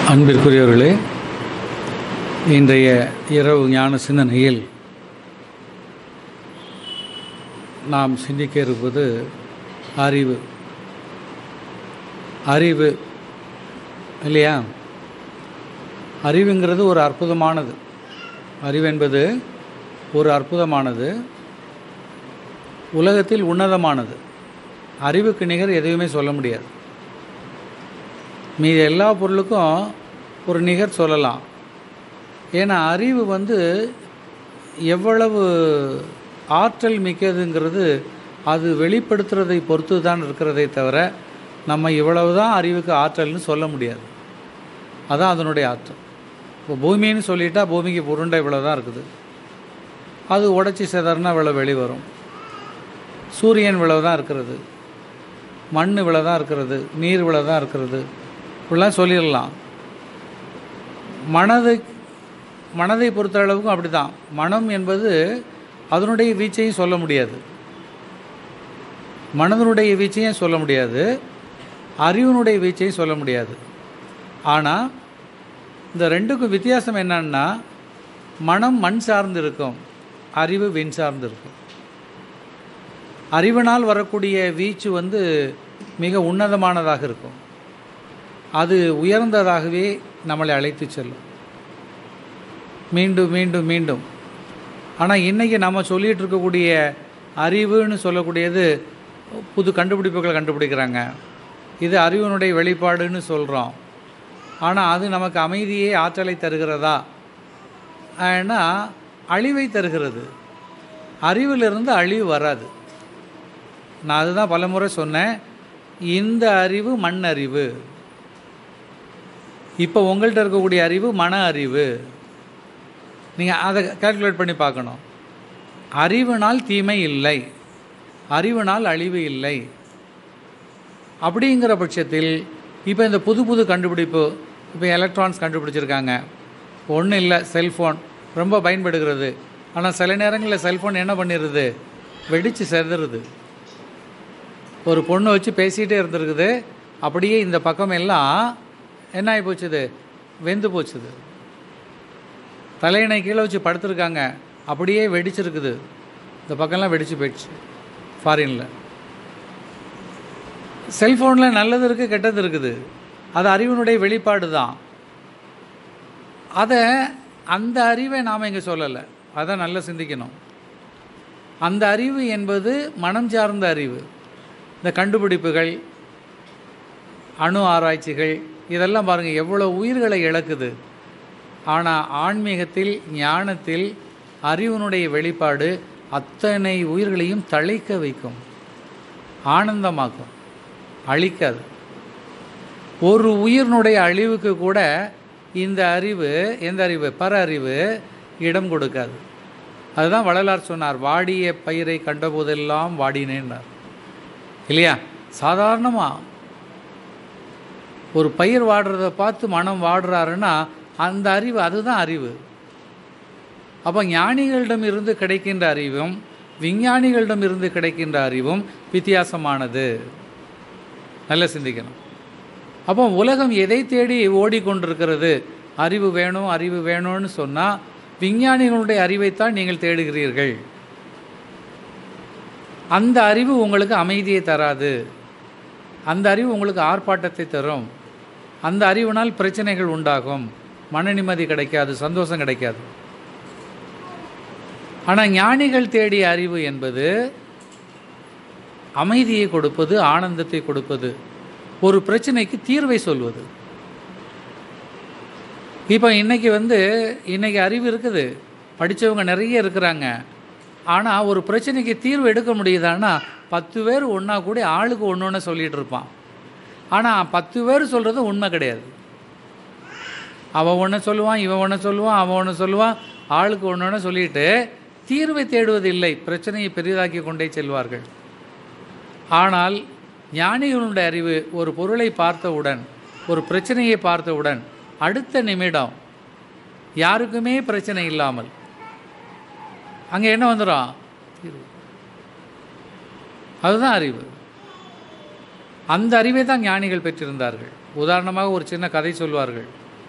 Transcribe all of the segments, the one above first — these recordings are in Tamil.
அன்பிற்குரியவர்களே இன்றைய இரவு ஞான சிந்தனையில் நாம் சிந்திக்க இருப்பது அறிவு அறிவு இல்லையா அறிவுங்கிறது ஒரு அற்புதமானது அறிவு என்பது ஒரு அற்புதமானது உலகத்தில் உன்னதமானது அறிவுக்கு நிகர் எதுவுமே சொல்ல முடியாது மீதி எல்லா பொருளுக்கும் ஒரு நிகர் சொல்லலாம் ஏன்னா அறிவு வந்து எவ்வளவு ஆற்றல் மிக்கதுங்கிறது அது வெளிப்படுத்துறதை பொறுத்து தான் இருக்கிறதே தவிர நம்ம இவ்வளவு தான் அறிவுக்கு ஆற்றல்னு சொல்ல முடியாது அதான் அதனுடைய ஆற்றல் இப்போ பூமின்னு சொல்லிட்டா பூமிக்கு உருண்டை இவ்வளோ தான் இருக்குது அது உடச்சி செதறினா இவ்வளோ வெளி வரும் சூரியன் இவ்வளவு தான் இருக்கிறது மண் இவ்வளோ தான் இருக்கிறது நீர் இவ்வளோ தான் இருக்கிறது இப்படிலாம் சொல்லிடலாம் மனதை மனதை பொறுத்த அளவுக்கும் அப்படி தான் மனம் என்பது அதனுடைய வீச்சையும் சொல்ல முடியாது மனதனுடைய வீச்சையும் சொல்ல முடியாது அறிவினுடைய வீச்சையும் சொல்ல முடியாது ஆனால் இந்த ரெண்டுக்கும் வித்தியாசம் என்னன்னா மனம் மண் சார்ந்து இருக்கும் அறிவு விண் சார்ந்து இருக்கும் அறிவினால் வரக்கூடிய வீச்சு வந்து மிக உன்னதமானதாக இருக்கும் அது உயர்ந்ததாகவே நம்மளை அழைத்து செல்லும் மீண்டும் மீண்டும் மீண்டும் ஆனால் இன்றைக்கி நம்ம சொல்லிகிட்டு இருக்கக்கூடிய அறிவுன்னு சொல்லக்கூடியது புது கண்டுபிடிப்புகளை கண்டுபிடிக்கிறாங்க இது அறிவினுடைய வெளிப்பாடுன்னு சொல்கிறோம் ஆனால் அது நமக்கு அமைதியே ஆற்றலை தருகிறதா ஏன்னா அழிவை தருகிறது அறிவிலிருந்து அழிவு வராது நான் அதுதான் பலமுறை சொன்னேன் இந்த அறிவு மண் அறிவு இப்போ உங்கள்கிட்ட இருக்கக்கூடிய அறிவு மன அறிவு நீங்கள் அதை கால்குலேட் பண்ணி பார்க்கணும் அறிவினால் தீமை இல்லை அறிவினால் அழிவு இல்லை அப்படிங்கிற பட்சத்தில் இப்போ இந்த புது புது கண்டுபிடிப்பு இப்போ எலக்ட்ரான்ஸ் கண்டுபிடிச்சிருக்காங்க ஒன்றும் இல்லை செல்ஃபோன் ரொம்ப பயன்படுகிறது ஆனால் சில நேரங்களில் செல்ஃபோன் என்ன பண்ணிடுது வெடித்து செதறுது ஒரு பொண்ணு வச்சு பேசிகிட்டே இருந்திருக்குது அப்படியே இந்த பக்கம் எல்லாம் என்ன ஆகி போச்சுது வெந்து போச்சுது தலையணை கீழே வச்சு படுத்துருக்காங்க அப்படியே வெடிச்சிருக்குது இந்த பக்கம்லாம் வெடிச்சு போயிடுச்சு ஃபாரினில் செல்ஃபோனில் நல்லது இருக்குது கெட்டது இருக்குது அது அறிவினுடைய வெளிப்பாடு தான் அதை அந்த அறிவை நாம் இங்கே சொல்லலை அதை நல்லா சிந்திக்கணும் அந்த அறிவு என்பது மனம் சார்ந்த அறிவு இந்த கண்டுபிடிப்புகள் அணு ஆராய்ச்சிகள் இதெல்லாம் பாருங்கள் எவ்வளோ உயிர்களை இழக்குது ஆனால் ஆன்மீகத்தில் ஞானத்தில் அறிவினுடைய வெளிப்பாடு அத்தனை உயிர்களையும் தழைக்க வைக்கும் ஆனந்தமாக்கும் அழிக்காது ஒரு உயிரினுடைய அழிவுக்கு கூட இந்த அறிவு எந்த அறிவு பர அறிவு இடம் கொடுக்காது அதுதான் வள்ளலார் சொன்னார் வாடிய பயிரை கண்டபோதெல்லாம் வாடினேன்னார் இல்லையா சாதாரணமாக ஒரு பயிர் வாடுறத பார்த்து மனம் வாடுறாருன்னா அந்த அறிவு அதுதான் அறிவு அப்போ ஞானிகளிடம் இருந்து கிடைக்கின்ற அறிவும் விஞ்ஞானிகளிடம் இருந்து கிடைக்கின்ற அறிவும் வித்தியாசமானது நல்ல சிந்திக்கணும் அப்போ உலகம் எதை தேடி ஓடிக்கொண்டிருக்கிறது அறிவு வேணும் அறிவு வேணும்னு சொன்னால் விஞ்ஞானிகளுடைய அறிவைத்தான் நீங்கள் தேடுகிறீர்கள் அந்த அறிவு உங்களுக்கு அமைதியை தராது அந்த அறிவு உங்களுக்கு ஆர்ப்பாட்டத்தை தரும் அந்த அறிவினால் பிரச்சனைகள் உண்டாகும் மன நிம்மதி கிடைக்காது சந்தோஷம் கிடைக்காது ஆனால் ஞானிகள் தேடிய அறிவு என்பது அமைதியை கொடுப்பது ஆனந்தத்தை கொடுப்பது ஒரு பிரச்சனைக்கு தீர்வை சொல்வது இப்போ இன்றைக்கி வந்து இன்றைக்கி அறிவு இருக்குது படித்தவங்க நிறைய இருக்கிறாங்க ஆனால் ஒரு பிரச்சனைக்கு தீர்வு எடுக்க முடியுதான்னா பத்து பேர் ஒன்றா கூட ஆளுக்கு ஒன்று ஒன்று சொல்லிகிட்டு இருப்பான் ஆனால் பத்து பேர் சொல்கிறது உண்மை கிடையாது அவன் ஒன்று சொல்லுவான் இவன் ஒன்று சொல்லுவான் அவன் ஒன்று சொல்லுவான் ஆளுக்கு ஒன்று ஒன்று சொல்லிட்டு தீர்வை தேடுவதில்லை பிரச்சனையை பெரிதாக்கி கொண்டே செல்வார்கள் ஆனால் ஞானிகளுடைய அறிவு ஒரு பொருளை பார்த்தவுடன் ஒரு பிரச்சனையை பார்த்தவுடன் அடுத்த நிமிடம் யாருக்குமே பிரச்சனை இல்லாமல் அங்கே என்ன வந்துடும் தீர்வு அதுதான் அறிவு அந்த அறிவை தான் ஞானிகள் பெற்றிருந்தார்கள் உதாரணமாக ஒரு சின்ன கதை சொல்வார்கள்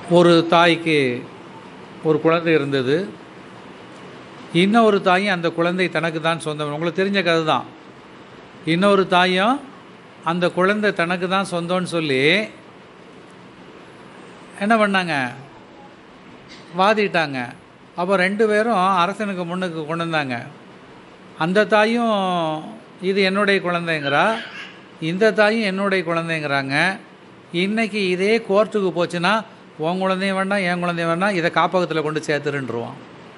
ஒரு தாய்க்கு ஒரு குழந்தை இருந்தது இன்னொரு தாயும் அந்த குழந்தை தனக்கு தான் சொந்தம் உங்களுக்கு தெரிஞ்ச கதை தான் இன்னொரு தாயும் அந்த குழந்தை தனக்கு தான் சொந்தம்னு சொல்லி என்ன பண்ணாங்க வாதிட்டாங்க அப்போ ரெண்டு பேரும் அரசனுக்கு முன்னுக்கு கொண்டு வந்தாங்க அந்த தாயும் இது என்னுடைய குழந்தைங்கிறா இந்த தாயும் என்னுடைய குழந்தைங்கிறாங்க இன்னைக்கு இதே கோர்ட்டுக்கு போச்சுன்னா உன் குழந்தையும் வேண்டாம் என் குழந்தையும் வேண்டாம் இதை காப்பகத்தில் கொண்டு சேர்த்துருன்றுவான்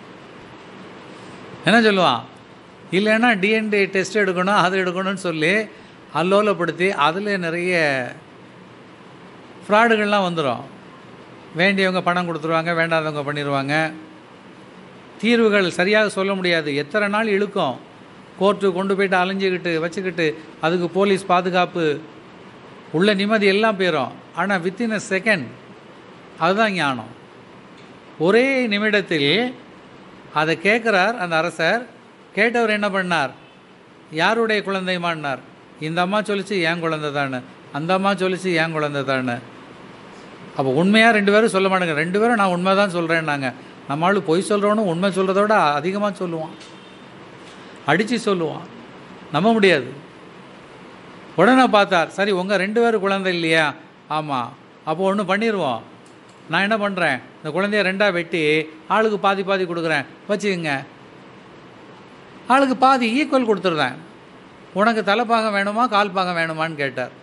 என்ன சொல்லுவான் இல்லைன்னா டிஎன்ஏ டெஸ்ட் எடுக்கணும் அது எடுக்கணும்னு சொல்லி அல்லோலப்படுத்தி அதில் நிறைய ஃப்ராடுகள்லாம் வந்துடும் வேண்டியவங்க பணம் கொடுத்துருவாங்க வேண்டாதவங்க பண்ணிடுவாங்க தீர்வுகள் சரியாக சொல்ல முடியாது எத்தனை நாள் இழுக்கும் கோர்ட்டு கொண்டு போயிட்டு அலைஞ்சிக்கிட்டு வச்சுக்கிட்டு அதுக்கு போலீஸ் பாதுகாப்பு உள்ள நிம்மதி எல்லாம் போயிடும் ஆனால் வித்தின் அ செகண்ட் அதுதான் ஞானம் ஒரே நிமிடத்தில் அதை கேட்குறார் அந்த அரசர் கேட்டவர் என்ன பண்ணார் யாருடைய குழந்தைமான்னார் இந்த அம்மா சொல்லிச்சு என் குழந்தை தானே அந்த அம்மா சொல்லிச்சு என் குழந்தை தானே அப்போ உண்மையாக ரெண்டு பேரும் சொல்ல மாட்டேங்க ரெண்டு பேரும் நான் உண்மை தான் சொல்கிறேன்னாங்க நம்மளால் பொய் சொல்கிறவனும் உண்மை சொல்கிறத விட அதிகமாக சொல்லுவான் அடித்து சொல்லுவான் நம்ப முடியாது உடனே பார்த்தார் சரி உங்கள் ரெண்டு பேரும் குழந்தை இல்லையா ஆமாம் அப்போ ஒன்று பண்ணிடுவோம் நான் என்ன பண்ணுறேன் இந்த குழந்தைய ரெண்டாக வெட்டி ஆளுக்கு பாதி பாதி கொடுக்குறேன் வச்சுக்கோங்க ஆளுக்கு பாதி ஈக்குவல் கொடுத்துருந்தேன் உனக்கு தலைப்பாகம் வேணுமா கால் பாகம் வேணுமான்னு கேட்டார்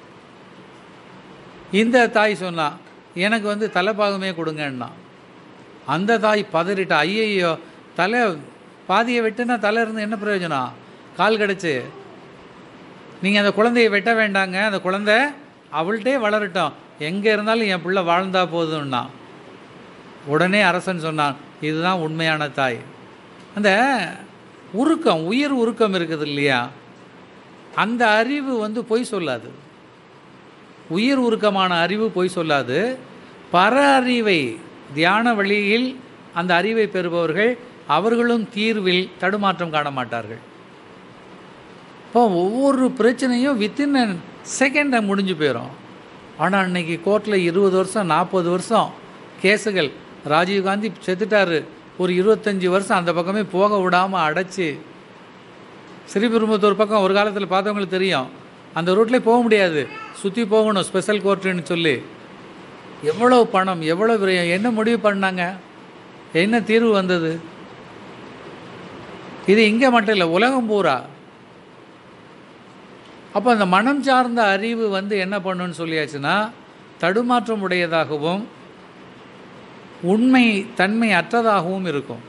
இந்த தாய் சொன்னா எனக்கு வந்து தலைப்பாகமே கொடுங்கன்னா அந்த தாய் பதறிட்டா ஐயையோ தலை பாதியை வெட்டுனா தலை இருந்து என்ன பிரயோஜனம் கால் கிடச்சி நீங்கள் அந்த குழந்தையை வெட்ட வேண்டாங்க அந்த குழந்தை அவள்கிட்டே வளரட்டும் எங்கே இருந்தாலும் என் பிள்ளை வாழ்ந்தா போதும்னா உடனே அரசன் சொன்னான் இதுதான் உண்மையான தாய் அந்த உருக்கம் உயிர் உருக்கம் இருக்குது இல்லையா அந்த அறிவு வந்து பொய் சொல்லாது உயிர் உருக்கமான அறிவு பொய் சொல்லாது பர அறிவை தியான வழியில் அந்த அறிவை பெறுபவர்கள் அவர்களும் தீர்வில் தடுமாற்றம் காண மாட்டார்கள் இப்போ ஒவ்வொரு பிரச்சனையும் வித்தின் செகண்டை முடிஞ்சு போயிடும் ஆனால் அன்னைக்கு கோர்ட்டில் இருபது வருஷம் நாற்பது வருஷம் கேஸுகள் ராஜீவ்காந்தி செத்துட்டாரு ஒரு இருபத்தஞ்சி வருஷம் அந்த பக்கமே போக விடாமல் அடைச்சி ஸ்ரீபெரும்புத்தூர் பக்கம் ஒரு காலத்தில் பார்த்தவங்களுக்கு தெரியும் அந்த ரூட்லேயே போக முடியாது சுற்றி போகணும் ஸ்பெஷல் கோர்ட்டுன்னு சொல்லி எவ்வளோ பணம் எவ்வளோ விரயம் என்ன முடிவு பண்ணாங்க என்ன தீர்வு வந்தது இது இங்கே மட்டும் இல்லை உலகம் பூரா அப்போ அந்த மனம் சார்ந்த அறிவு வந்து என்ன பண்ணுன்னு சொல்லியாச்சுன்னா தடுமாற்றம் உடையதாகவும் உண்மை தன்மை அற்றதாகவும் இருக்கும்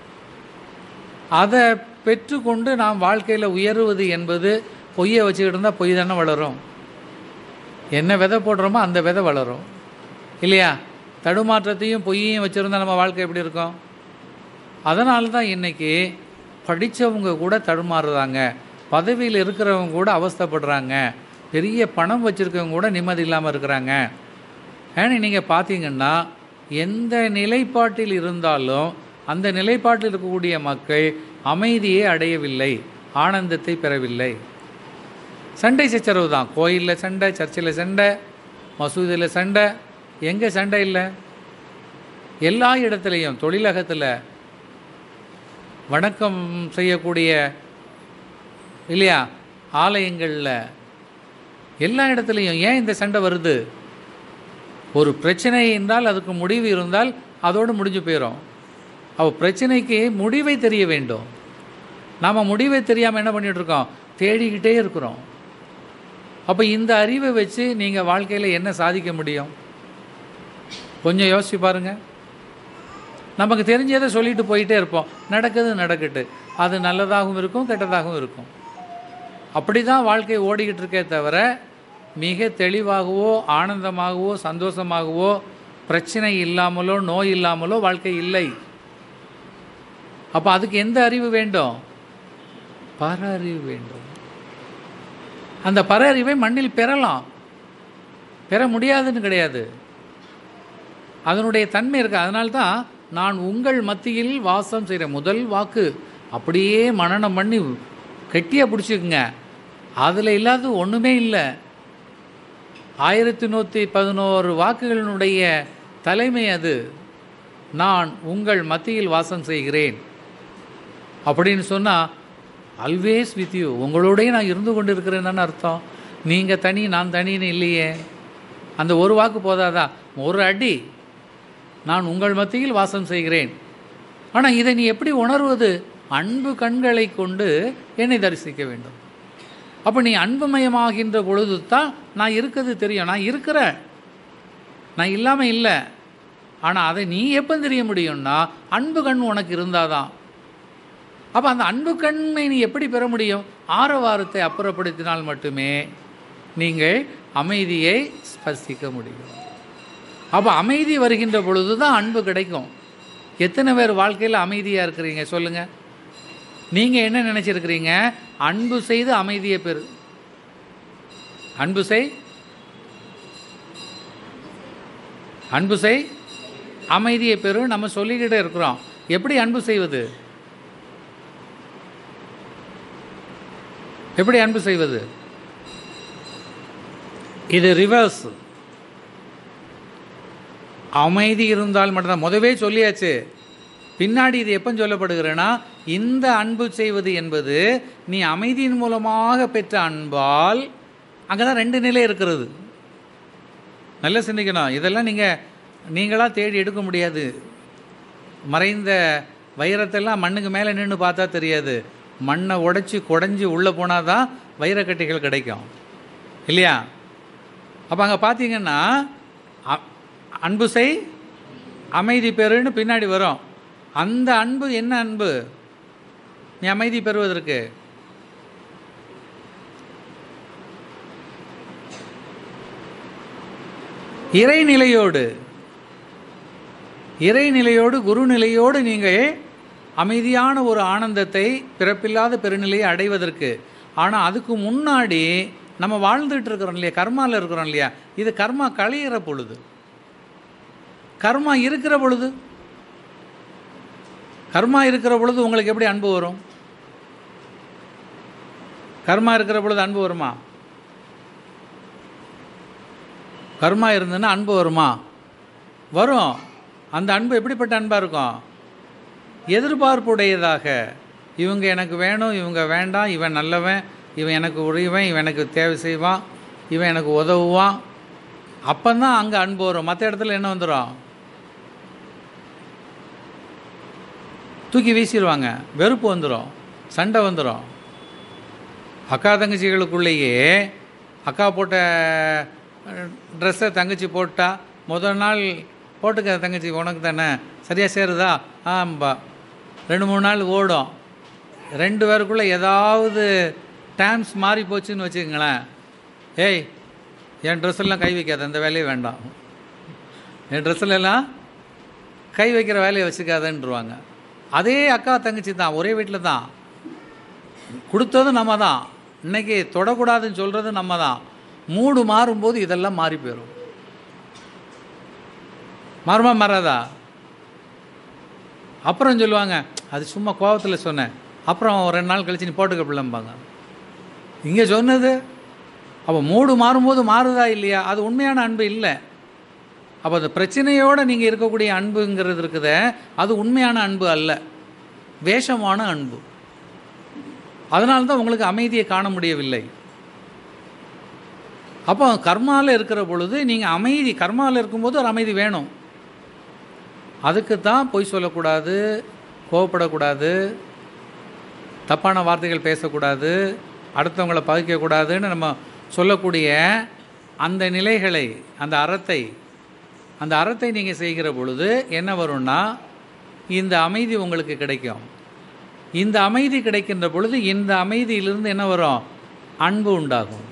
அதை பெற்றுக்கொண்டு நாம் வாழ்க்கையில் உயருவது என்பது பொய்யை வச்சுக்கிட்டு இருந்தால் பொய் தானே வளரும் என்ன விதை போடுறோமோ அந்த விதை வளரும் இல்லையா தடுமாற்றத்தையும் பொய்யையும் வச்சுருந்தா நம்ம வாழ்க்கை எப்படி இருக்கும் அதனால தான் இன்றைக்கி படித்தவங்க கூட தடுமாறுறாங்க பதவியில் இருக்கிறவங்க கூட அவஸ்தைப்படுறாங்க பெரிய பணம் வச்சுருக்கவங்க கூட நிம்மதி இல்லாமல் இருக்கிறாங்க ஏன்னா நீங்கள் பார்த்தீங்கன்னா எந்த நிலைப்பாட்டில் இருந்தாலும் அந்த நிலைப்பாட்டில் இருக்கக்கூடிய மக்கள் அமைதியை அடையவில்லை ஆனந்தத்தை பெறவில்லை சண்டை சச்சரவு தான் கோயிலில் சண்டை சர்ச்சில் சண்டை மசூதியில் சண்டை எங்கே சண்டை இல்லை எல்லா இடத்துலையும் தொழிலகத்தில் வணக்கம் செய்யக்கூடிய இல்லையா ஆலயங்களில் எல்லா இடத்துலையும் ஏன் இந்த சண்டை வருது ஒரு பிரச்சனை என்றால் அதுக்கு முடிவு இருந்தால் அதோடு முடிஞ்சு போயிடும் அப்போ பிரச்சனைக்கு முடிவை தெரிய வேண்டும் நாம் முடிவை தெரியாமல் என்ன பண்ணிட்டு இருக்கோம் தேடிக்கிட்டே இருக்கிறோம் அப்போ இந்த அறிவை வச்சு நீங்கள் வாழ்க்கையில் என்ன சாதிக்க முடியும் கொஞ்சம் யோசிச்சு பாருங்கள் நமக்கு தெரிஞ்சதை சொல்லிட்டு போயிட்டே இருப்போம் நடக்குது நடக்கட்டு அது நல்லதாகவும் இருக்கும் கெட்டதாகவும் இருக்கும் அப்படி தான் வாழ்க்கை ஓடிக்கிட்டு இருக்கே தவிர மிக தெளிவாகவோ ஆனந்தமாகவோ சந்தோஷமாகவோ பிரச்சனை இல்லாமலோ நோய் இல்லாமலோ வாழ்க்கை இல்லை அப்போ அதுக்கு எந்த அறிவு வேண்டும் பர அறிவு வேண்டும் அந்த பர அறிவை மண்ணில் பெறலாம் பெற முடியாதுன்னு கிடையாது அதனுடைய தன்மை இருக்குது அதனால்தான் நான் உங்கள் மத்தியில் வாசம் செய்கிற முதல் வாக்கு அப்படியே மனனம் பண்ணி கெட்டியாக பிடிச்சிக்குங்க அதில் இல்லாத ஒன்றுமே இல்லை ஆயிரத்தி நூற்றி பதினோரு வாக்குகளினுடைய தலைமை அது நான் உங்கள் மத்தியில் வாசம் செய்கிறேன் அப்படின்னு சொன்னால் அல்வேஸ் வித் யூ உங்களோடயே நான் இருந்து கொண்டு இருக்கிறேன் தானே அர்த்தம் நீங்கள் தனி நான் தனின்னு இல்லையே அந்த ஒரு வாக்கு போதாதா ஒரு அடி நான் உங்கள் மத்தியில் வாசம் செய்கிறேன் ஆனால் இதை நீ எப்படி உணர்வது அன்பு கண்களை கொண்டு என்னை தரிசிக்க வேண்டும் அப்போ நீ அன்புமயமாகின்ற பொழுது தான் நான் இருக்கிறது தெரியும் நான் இருக்கிறேன் நான் இல்லாமல் இல்லை ஆனால் அதை நீ எப்போ தெரிய முடியும்னா அன்பு கண் உனக்கு இருந்தாதான் அப்போ அந்த அன்பு கண்ணை நீ எப்படி பெற முடியும் ஆரவாரத்தை அப்புறப்படுத்தினால் மட்டுமே நீங்கள் அமைதியை ஸ்பர்சிக்க முடியும் அப்போ அமைதி வருகின்ற பொழுது தான் அன்பு கிடைக்கும் எத்தனை பேர் வாழ்க்கையில் அமைதியாக இருக்கிறீங்க சொல்லுங்கள் நீங்கள் என்ன நினச்சிருக்கிறீங்க அன்பு செய்து அமைதியை பெறு அன்பு செய் அன்பு செய் அமைதியை பெறு நம்ம சொல்லிக்கிட்டே இருக்கிறோம் எப்படி அன்பு செய்வது எப்படி அன்பு செய்வது இது ரிவர்ஸ் அமைதி இருந்தால் மட்டும்தான் முதவே சொல்லியாச்சு பின்னாடி இது எப்போ சொல்லப்படுகிறேன்னா இந்த அன்பு செய்வது என்பது நீ அமைதியின் மூலமாக பெற்ற அன்பால் அங்கே தான் ரெண்டு நிலை இருக்கிறது நல்லா சிந்திக்கணும் இதெல்லாம் நீங்கள் நீங்களாக தேடி எடுக்க முடியாது மறைந்த வைரத்தெல்லாம் மண்ணுக்கு மேலே நின்று பார்த்தா தெரியாது மண்ணை உடைச்சி குடஞ்சி உள்ளே போனால் தான் வைரக்கட்டிகள் கிடைக்கும் இல்லையா அப்போ அங்கே பார்த்தீங்கன்னா அ- அன்பு செய் அமைதி பெறுன்னு பின்னாடி வரும் அந்த அன்பு என்ன அன்பு நீ அமைதி பெறுவதற்கு இறைநிலையோடு இறைநிலையோடு குருநிலையோடு நீங்கள் அமைதியான ஒரு ஆனந்தத்தை பிறப்பில்லாத பெருநிலையை அடைவதற்கு ஆனால் அதுக்கு முன்னாடி நம்ம வாழ்ந்துட்டு இருக்கிறோம் இல்லையா கர்மாவில் இருக்கிறோம் இல்லையா இது கர்மா களையிற பொழுது கர்மா இருக்கிற பொழுது கர்மா இருக்கிற பொழுது உங்களுக்கு எப்படி அன்பு வரும் கர்மா இருக்கிற பொழுது அன்பு வருமா கர்மா இருந்ததுன்னா அன்பு வருமா வரும் அந்த அன்பு எப்படிப்பட்ட அன்பாக இருக்கும் எதிர்பார்ப்புடையதாக இவங்க எனக்கு வேணும் இவங்க வேண்டாம் இவன் நல்லவன் இவன் எனக்கு உரியவன் இவன் எனக்கு தேவை செய்வான் இவன் எனக்கு உதவுவான் அப்போந்தான் அங்கே அன்பு வரும் மற்ற இடத்துல என்ன வந்துடும் தூக்கி வீசிடுவாங்க வெறுப்பு வந்துடும் சண்டை வந்துடும் அக்கா தங்கச்சிகளுக்குள்ளேயே அக்கா போட்ட ட்ரெஸ்ஸை தங்கச்சி போட்டா முதல் நாள் போட்டுக்க தங்கச்சி உனக்கு தானே சரியாக சேருதா ஆம்பா ரெண்டு மூணு நாள் ஓடும் ரெண்டு பேருக்குள்ளே ஏதாவது டேம்ஸ் மாறி போச்சுன்னு வச்சுக்கங்களேன் ஏய் என் ட்ரெஸ்ஸெல்லாம் கை வைக்காத அந்த வேலையே வேண்டாம் என் ட்ரெஸ்ஸில் எல்லாம் கை வைக்கிற வேலையை வச்சுக்காதன்றுவாங்க அதே அக்கா தங்கச்சி தான் ஒரே வீட்டில் தான் கொடுத்ததும் நம்ம தான் இன்னைக்கு தொடக்கூடாதுன்னு சொல்கிறது நம்ம தான் மூடு மாறும்போது இதெல்லாம் மாறி போயிடும் மாறுமா மாறாதா அப்புறம் சொல்லுவாங்க அது சும்மா கோவத்தில் சொன்னேன் அப்புறம் ஒரு ரெண்டு நாள் கழிச்சு நீ போட்டுக்க பிள்ளைம்பாங்க இங்கே சொன்னது அப்போ மூடு மாறும்போது மாறுதா இல்லையா அது உண்மையான அன்பு இல்லை அப்போ அந்த பிரச்சனையோடு நீங்கள் இருக்கக்கூடிய அன்புங்கிறது இருக்குதே அது உண்மையான அன்பு அல்ல வேஷமான அன்பு அதனால தான் உங்களுக்கு அமைதியை காண முடியவில்லை அப்போ கர்மாவில் இருக்கிற பொழுது நீங்கள் அமைதி கர்மாவில் இருக்கும்போது ஒரு அமைதி வேணும் அதுக்கு தான் பொய் சொல்லக்கூடாது கோவப்படக்கூடாது தப்பான வார்த்தைகள் பேசக்கூடாது அடுத்தவங்களை பகைக்கக்கூடாதுன்னு நம்ம சொல்லக்கூடிய அந்த நிலைகளை அந்த அறத்தை அந்த அறத்தை நீங்கள் செய்கிற பொழுது என்ன வரும்னா இந்த அமைதி உங்களுக்கு கிடைக்கும் இந்த அமைதி கிடைக்கின்ற பொழுது இந்த அமைதியிலிருந்து என்ன வரும் அன்பு உண்டாகும்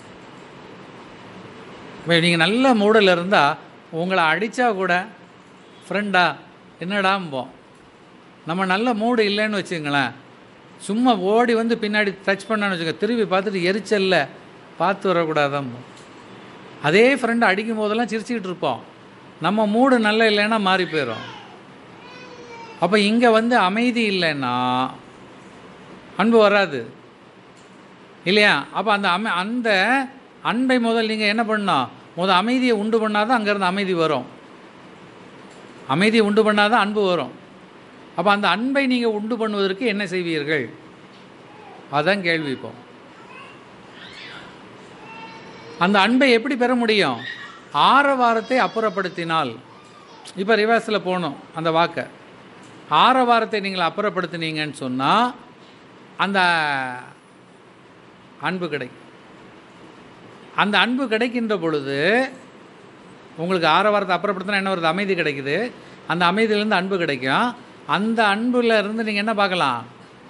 நீங்கள் நல்ல மூடில் இருந்தால் உங்களை அடித்தா கூட ஃப்ரெண்டா என்னடாம்போம் நம்ம நல்ல மூடு இல்லைன்னு வச்சுங்களேன் சும்மா ஓடி வந்து பின்னாடி டச் பண்ணான்னு வச்சுக்க திரும்பி பார்த்துட்டு எரிச்சல்ல பார்த்து வரக்கூடாதான் அதே ஃப்ரெண்டு அடிக்கும் போதெல்லாம் சிரிச்சுக்கிட்டு இருப்போம் நம்ம மூடு நல்ல இல்லைன்னா மாறி போயிடும் அப்போ இங்கே வந்து அமைதி இல்லைன்னா அன்பு வராது இல்லையா அப்போ அந்த அமை அந்த அன்பை முதல் நீங்கள் என்ன பண்ணணும் முதல் அமைதியை உண்டு பண்ணாதான் அங்கேருந்து அமைதி வரும் அமைதியை உண்டு பண்ணாதான் அன்பு வரும் அப்போ அந்த அன்பை நீங்கள் உண்டு பண்ணுவதற்கு என்ன செய்வீர்கள் அதான் கேள்வி இப்போ அந்த அன்பை எப்படி பெற முடியும் ஆரவாரத்தை அப்புறப்படுத்தினால் இப்போ ரிவர்ஸில் போகணும் அந்த வாக்கை ஆரவாரத்தை நீங்கள் அப்புறப்படுத்தினீங்கன்னு சொன்னால் அந்த அன்பு கிடைக்கும் அந்த அன்பு கிடைக்கின்ற பொழுது உங்களுக்கு ஆரவாரத்தை அப்புறப்படுத்தினா என்ன வருது அமைதி கிடைக்குது அந்த அமைதியிலேருந்து அன்பு கிடைக்கும் அந்த அன்புல இருந்து நீங்கள் என்ன பார்க்கலாம்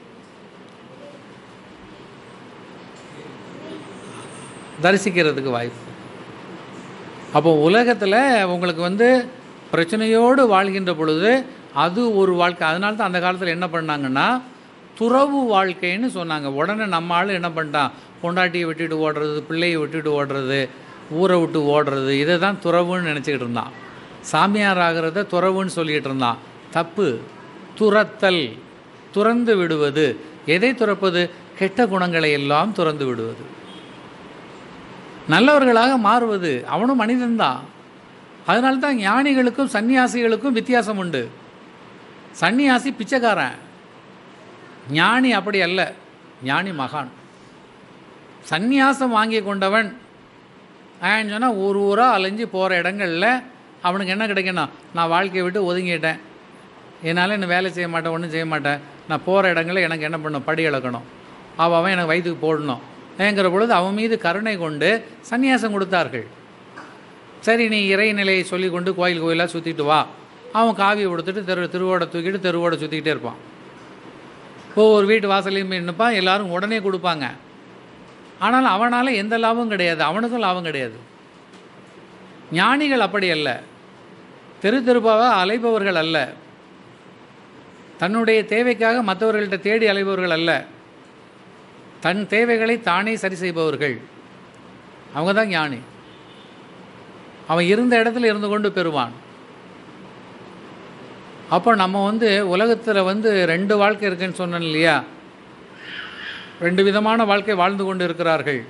தரிசிக்கிறதுக்கு வாய்ப்பு அப்போ உலகத்தில் உங்களுக்கு வந்து பிரச்சனையோடு வாழ்கின்ற பொழுது அது ஒரு வாழ்க்கை அதனால தான் அந்த காலத்தில் என்ன பண்ணாங்கன்னா துறவு வாழ்க்கைன்னு சொன்னாங்க உடனே நம்ம ஆள் என்ன பண்ணிட்டான் பொண்டாட்டியை விட்டுட்டு ஓடுறது பிள்ளையை விட்டுட்டு ஓடுறது ஊரை விட்டு ஓடுறது இதை தான் துறவுன்னு நினச்சிக்கிட்டு இருந்தான் சாமியார் ஆகிறத துறவுன்னு சொல்லிக்கிட்டு இருந்தான் தப்பு துரத்தல் துறந்து விடுவது எதை துறப்பது கெட்ட குணங்களை எல்லாம் துறந்து விடுவது நல்லவர்களாக மாறுவது அவனும் மனிதன்தான் அதனால தான் ஞானிகளுக்கும் சன்னியாசிகளுக்கும் வித்தியாசம் உண்டு சன்னியாசி பிச்சைக்காரன் ஞானி அப்படி அல்ல ஞானி மகான் சந்நியாசம் வாங்கி கொண்டவன் ஏன்னு சொன்னால் ஊர் ஊராக அலைஞ்சு போகிற இடங்களில் அவனுக்கு என்ன கிடைக்கணும் நான் வாழ்க்கையை விட்டு ஒதுங்கிட்டேன் என்னால் இன்னும் வேலை செய்ய மாட்டேன் ஒன்றும் செய்ய மாட்டேன் நான் போகிற இடங்களில் எனக்கு என்ன பண்ணணும் படி இழக்கணும் அவன் அவன் எனக்கு வயிற்றுக்கு போடணும் ஏங்கிற பொழுது அவன் மீது கருணை கொண்டு சந்நியாசம் கொடுத்தார்கள் சரி நீ இறைநிலையை சொல்லி கொண்டு கோயில் கோயிலாக சுற்றிட்டு வா அவன் காவியை கொடுத்துட்டு தெரு திருவோட தூக்கிட்டு தெருவோட சுற்றிக்கிட்டே இருப்பான் ஒவ்வொரு வீட்டு வாசலையும் போய் நிற்பான் எல்லாரும் உடனே கொடுப்பாங்க ஆனால் அவனால் எந்த லாபமும் கிடையாது அவனுக்கும் லாபம் கிடையாது ஞானிகள் அப்படி அல்ல தெரு தெருப்பாக அலைபவர்கள் அல்ல தன்னுடைய தேவைக்காக மற்றவர்கள்ட்ட தேடி அலைபவர்கள் அல்ல தன் தேவைகளை தானே சரி செய்பவர்கள் அவங்க தான் ஞானி அவன் இருந்த இடத்துல இருந்து கொண்டு பெறுவான் அப்போ நம்ம வந்து உலகத்தில் வந்து ரெண்டு வாழ்க்கை இருக்குன்னு சொன்னேன் இல்லையா ரெண்டு விதமான வாழ்க்கை வாழ்ந்து கொண்டு இருக்கிறார்கள்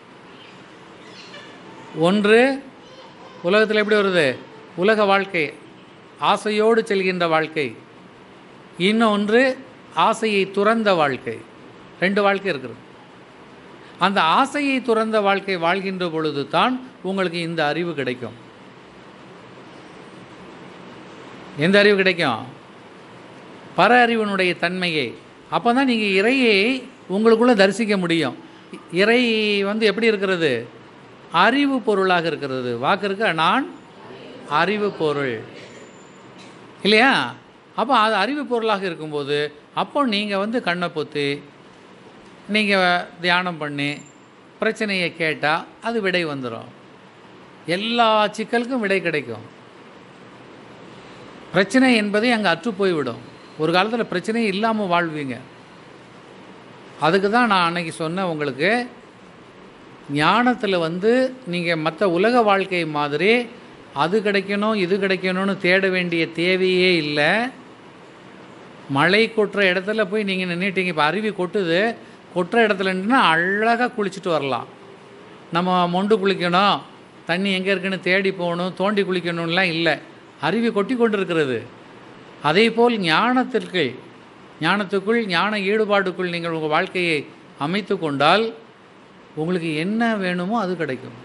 ஒன்று உலகத்தில் எப்படி வருது உலக வாழ்க்கை ஆசையோடு செல்கின்ற வாழ்க்கை இன்னொன்று ஆசையை துறந்த வாழ்க்கை ரெண்டு வாழ்க்கை இருக்குது அந்த ஆசையை துறந்த வாழ்க்கை வாழ்கின்ற பொழுது தான் உங்களுக்கு இந்த அறிவு கிடைக்கும் எந்த அறிவு கிடைக்கும் பர அறிவினுடைய தன்மையை அப்போ தான் நீங்கள் இறையை உங்களுக்குள்ளே தரிசிக்க முடியும் இறை வந்து எப்படி இருக்கிறது அறிவு பொருளாக இருக்கிறது வாக்கு இருக்க நான் அறிவு பொருள் இல்லையா அப்போ அது அறிவு பொருளாக இருக்கும்போது அப்போ நீங்கள் வந்து கண்ணை பொத்தி நீங்கள் தியானம் பண்ணி பிரச்சனையை கேட்டால் அது விடை வந்துடும் எல்லா சிக்கலுக்கும் விடை கிடைக்கும் பிரச்சனை என்பதை அங்கே அற்று போய்விடும் ஒரு காலத்தில் பிரச்சனையே இல்லாமல் வாழ்வீங்க அதுக்கு தான் நான் அன்னைக்கு சொன்னேன் உங்களுக்கு ஞானத்தில் வந்து நீங்கள் மற்ற உலக வாழ்க்கை மாதிரி அது கிடைக்கணும் இது கிடைக்கணும்னு தேட வேண்டிய தேவையே இல்லை மழை கொட்டுற இடத்துல போய் நீங்கள் நின்றுட்டீங்க இப்போ அருவி கொட்டுது கொட்டுற இடத்துல நின்னா அழகாக குளிச்சுட்டு வரலாம் நம்ம மொண்டு குளிக்கணும் தண்ணி எங்கே இருக்குன்னு தேடி போகணும் தோண்டி குளிக்கணும்லாம் இல்லை அருவி கொட்டி கொண்டு இருக்கிறது அதே போல் ஞானத்திற்கு ஞானத்துக்குள் ஞான ஈடுபாட்டுக்குள் நீங்கள் உங்கள் வாழ்க்கையை அமைத்து கொண்டால் உங்களுக்கு என்ன வேணுமோ அது கிடைக்கும்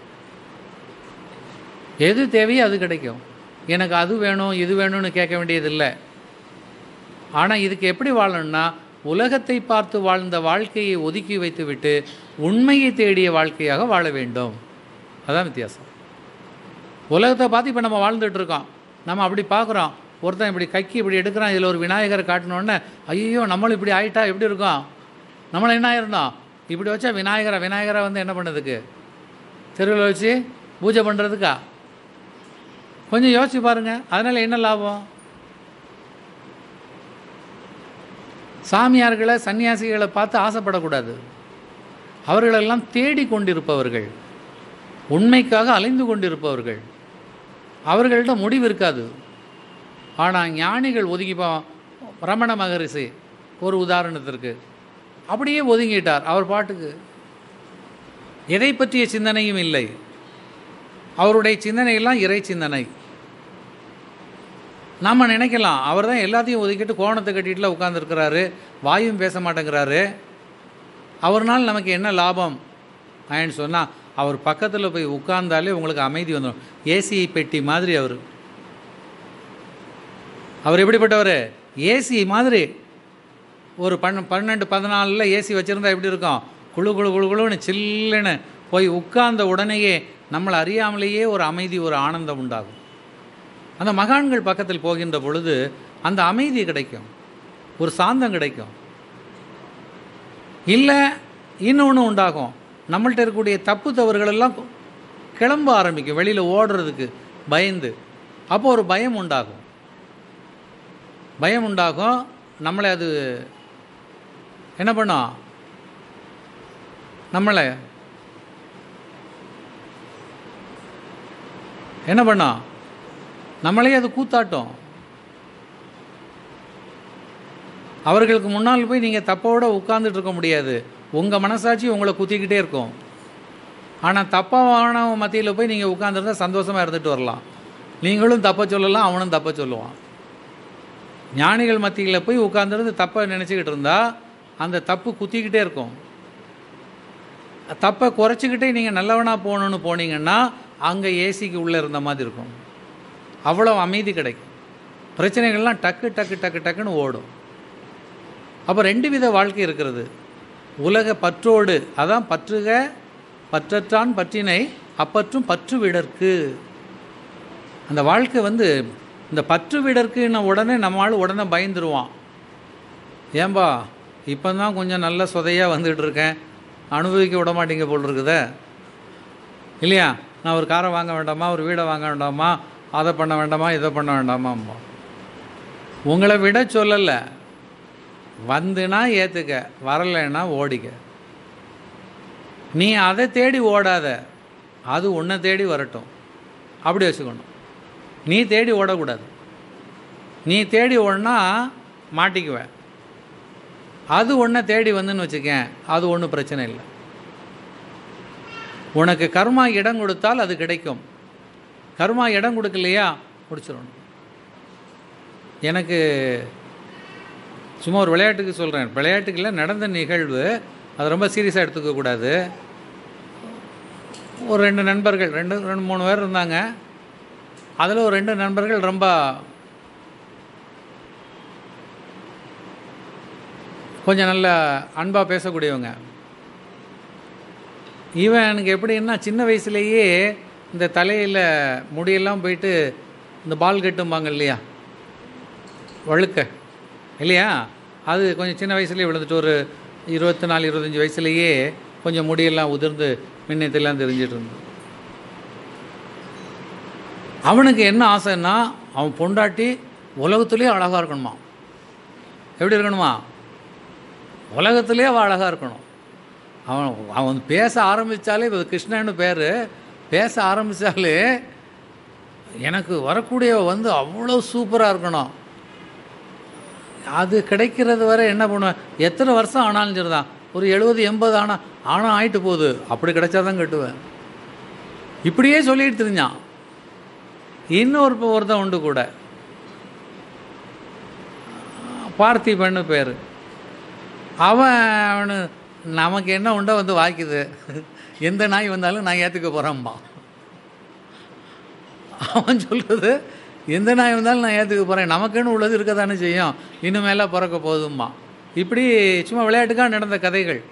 எது தேவையோ அது கிடைக்கும் எனக்கு அது வேணும் இது வேணும்னு கேட்க வேண்டியதில்லை ஆனால் இதுக்கு எப்படி வாழணும்னா உலகத்தை பார்த்து வாழ்ந்த வாழ்க்கையை ஒதுக்கி வைத்துவிட்டு உண்மையை தேடிய வாழ்க்கையாக வாழ வேண்டும் அதான் வித்தியாசம் உலகத்தை பார்த்து இப்போ நம்ம வாழ்ந்துட்டு இருக்கோம் நம்ம அப்படி பார்க்குறோம் ஒருத்தன் இப்படி கக்கி இப்படி எடுக்கிறான் இதில் ஒரு விநாயகரை காட்டினோடனே ஐயோ நம்மளும் இப்படி ஆயிட்டா எப்படி இருக்கும் நம்மளும் என்ன ஆயிருந்தோம் இப்படி வச்சா விநாயகரை விநாயகரை வந்து என்ன பண்ணதுக்கு தெருவில் வச்சு பூஜை பண்ணுறதுக்கா கொஞ்சம் யோசிச்சு பாருங்கள் அதனால் என்ன லாபம் சாமியார்களை சன்னியாசிகளை பார்த்து ஆசைப்படக்கூடாது அவர்களெல்லாம் தேடி கொண்டிருப்பவர்கள் உண்மைக்காக அலைந்து கொண்டிருப்பவர்கள் அவர்கள்ட்ட முடிவு இருக்காது ஆனால் ஞானிகள் ஒதுங்கிப்போ ரமண மகரிஷி ஒரு உதாரணத்திற்கு அப்படியே ஒதுங்கிட்டார் அவர் பாட்டுக்கு எதை பற்றிய சிந்தனையும் இல்லை அவருடைய சிந்தனையெல்லாம் இறை சிந்தனை நாம் நினைக்கலாம் அவர் தான் எல்லாத்தையும் ஒதுக்கிட்டு கோணத்தை கட்டிட்டுல உட்காந்துருக்கிறாரு வாயும் பேச மாட்டேங்கிறாரு அவர்னால் நமக்கு என்ன லாபம் ஆயின்னு சொன்னால் அவர் பக்கத்தில் போய் உட்கார்ந்தாலே உங்களுக்கு அமைதி வந்துடும் ஏசி பெட்டி மாதிரி அவர் அவர் எப்படிப்பட்டவர் ஏசி மாதிரி ஒரு பன்ன பன்னெண்டு பதினாலில் ஏசி வச்சுருந்தா எப்படி இருக்கும் குழு குழு குழு குழுன்னு சில்லுன்னு போய் உட்கார்ந்த உடனேயே நம்மளை அறியாமலேயே ஒரு அமைதி ஒரு ஆனந்தம் உண்டாகும் அந்த மகான்கள் பக்கத்தில் போகின்ற பொழுது அந்த அமைதி கிடைக்கும் ஒரு சாந்தம் கிடைக்கும் இல்லை இன்னொன்று உண்டாகும் நம்மள்ட்ட இருக்கக்கூடிய தப்பு தவறுகளெல்லாம் கிளம்ப ஆரம்பிக்கும் வெளியில் ஓடுறதுக்கு பயந்து அப்போ ஒரு பயம் உண்டாகும் பயம் உண்டாகும் நம்மளை அது என்ன பண்ணும் நம்மளை என்ன பண்ணோம் நம்மளே அது கூத்தாட்டம் அவர்களுக்கு முன்னால் போய் நீங்கள் தப்போட உட்கார்ந்துட்டு இருக்க முடியாது உங்கள் மனசாட்சி உங்களை குத்திக்கிட்டே இருக்கும் ஆனால் தப்பான மத்தியில் போய் நீங்கள் உட்காந்துருந்தா சந்தோஷமாக இருந்துட்டு வரலாம் நீங்களும் தப்ப சொல்லலாம் அவனும் தப்ப சொல்லுவான் ஞானிகள் மத்தியில் போய் உட்காந்துருந்து தப்பை நினச்சிக்கிட்டு இருந்தா அந்த தப்பு குத்திக்கிட்டே இருக்கும் தப்பை குறைச்சிக்கிட்டே நீங்கள் நல்லவனாக போகணுன்னு போனீங்கன்னா அங்கே ஏசிக்கு உள்ளே இருந்த மாதிரி இருக்கும் அவ்வளோ அமைதி கிடைக்கும் பிரச்சனைகள்லாம் டக்கு டக்கு டக்கு டக்குன்னு ஓடும் அப்போ ரெண்டு வித வாழ்க்கை இருக்கிறது உலக பற்றோடு அதான் பற்றுக பற்றற்றான் பற்றினை அப்பற்றும் பற்று விடற்கு அந்த வாழ்க்கை வந்து இந்த பற்று விடற்குன்ன உடனே நம்மளால் உடனே பயந்துருவான் ஏன்பா இப்போ தான் கொஞ்சம் நல்ல சொதையாக வந்துட்டு இருக்கேன் அனுபவிக்க விட மாட்டீங்க போல் இருக்குதே இல்லையா நான் ஒரு காரை வாங்க வேண்டாமா ஒரு வீடை வாங்க வேண்டாமா அதை பண்ண வேண்டாமா இதை பண்ண வேண்டாமா உங்களை விட சொல்லலை வந்துனா ஏற்றுக்க வரலைன்னா ஓடிக்க நீ அதை தேடி ஓடாத அது உன்னை தேடி வரட்டும் அப்படி வச்சுக்கணும் நீ தேடி ஓடக்கூடாது நீ தேடி ஓடினா மாட்டிக்குவேன் அது ஒன்றை தேடி வந்துன்னு வச்சுக்கேன் அது ஒன்றும் பிரச்சனை இல்லை உனக்கு கர்மா இடம் கொடுத்தால் அது கிடைக்கும் கர்மா இடம் கொடுக்கலையா முடிச்சிடணும் எனக்கு சும்மா ஒரு விளையாட்டுக்கு சொல்கிறேன் விளையாட்டுக்குள்ள நடந்த நிகழ்வு அது ரொம்ப சீரியஸாக எடுத்துக்கக்கூடாது ஒரு ரெண்டு நண்பர்கள் ரெண்டு ரெண்டு மூணு பேர் இருந்தாங்க அதில் ஒரு ரெண்டு நண்பர்கள் ரொம்ப கொஞ்சம் நல்ல அன்பாக பேசக்கூடியவங்க இவன் எனக்கு எப்படின்னா சின்ன வயசுலேயே இந்த தலையில் முடியெல்லாம் போயிட்டு இந்த பால் கட்டும்பாங்க இல்லையா வழுக்க இல்லையா அது கொஞ்சம் சின்ன வயசுலேயே விழுந்துட்டு ஒரு இருபத்தி நாலு இருபத்தஞ்சி வயசுலேயே கொஞ்சம் முடியெல்லாம் உதிர்ந்து மின்னத்தெல்லாம் தெரிஞ்சிட்டு இருந்தது அவனுக்கு என்ன ஆசைன்னா அவன் பொண்டாட்டி உலகத்துலேயே அழகாக இருக்கணுமா எப்படி இருக்கணுமா உலகத்துலேயே அவள் அழகாக இருக்கணும் அவன் அவன் பேச ஆரம்பித்தாலே இப்போ கிருஷ்ணன்னு பேர் பேச ஆரம்பித்தாலே எனக்கு வரக்கூடிய வந்து அவ்வளோ சூப்பராக இருக்கணும் அது கிடைக்கிறது வரை என்ன பண்ணுவேன் எத்தனை வருஷம் ஆனாலும் சரிதான் ஒரு எழுபது எண்பது ஆனால் ஆனால் ஆயிட்டு போகுது அப்படி கிடைச்சாதான் கட்டுவேன் இப்படியே சொல்லிட்டு தெரிஞ்சான் இன்னொரு ப- ஒருத்தன் உண்டு கூட பார்த்திபன்னு பேர் அவன் அவனு நமக்கு என்ன உண்டோ வந்து வாய்க்குது எந்த நாய் வந்தாலும் நான் ஏற்றுக்க போகிறேன்பா அவன் சொல்கிறது எந்த நாய் வந்தாலும் நான் ஏற்றுக்க போகிறேன் நமக்குன்னு உள்ளது இருக்க தானே செய்யும் இனிமேல பிறக்க போதும்மா இப்படி சும்மா விளையாட்டுக்காக நடந்த கதைகள்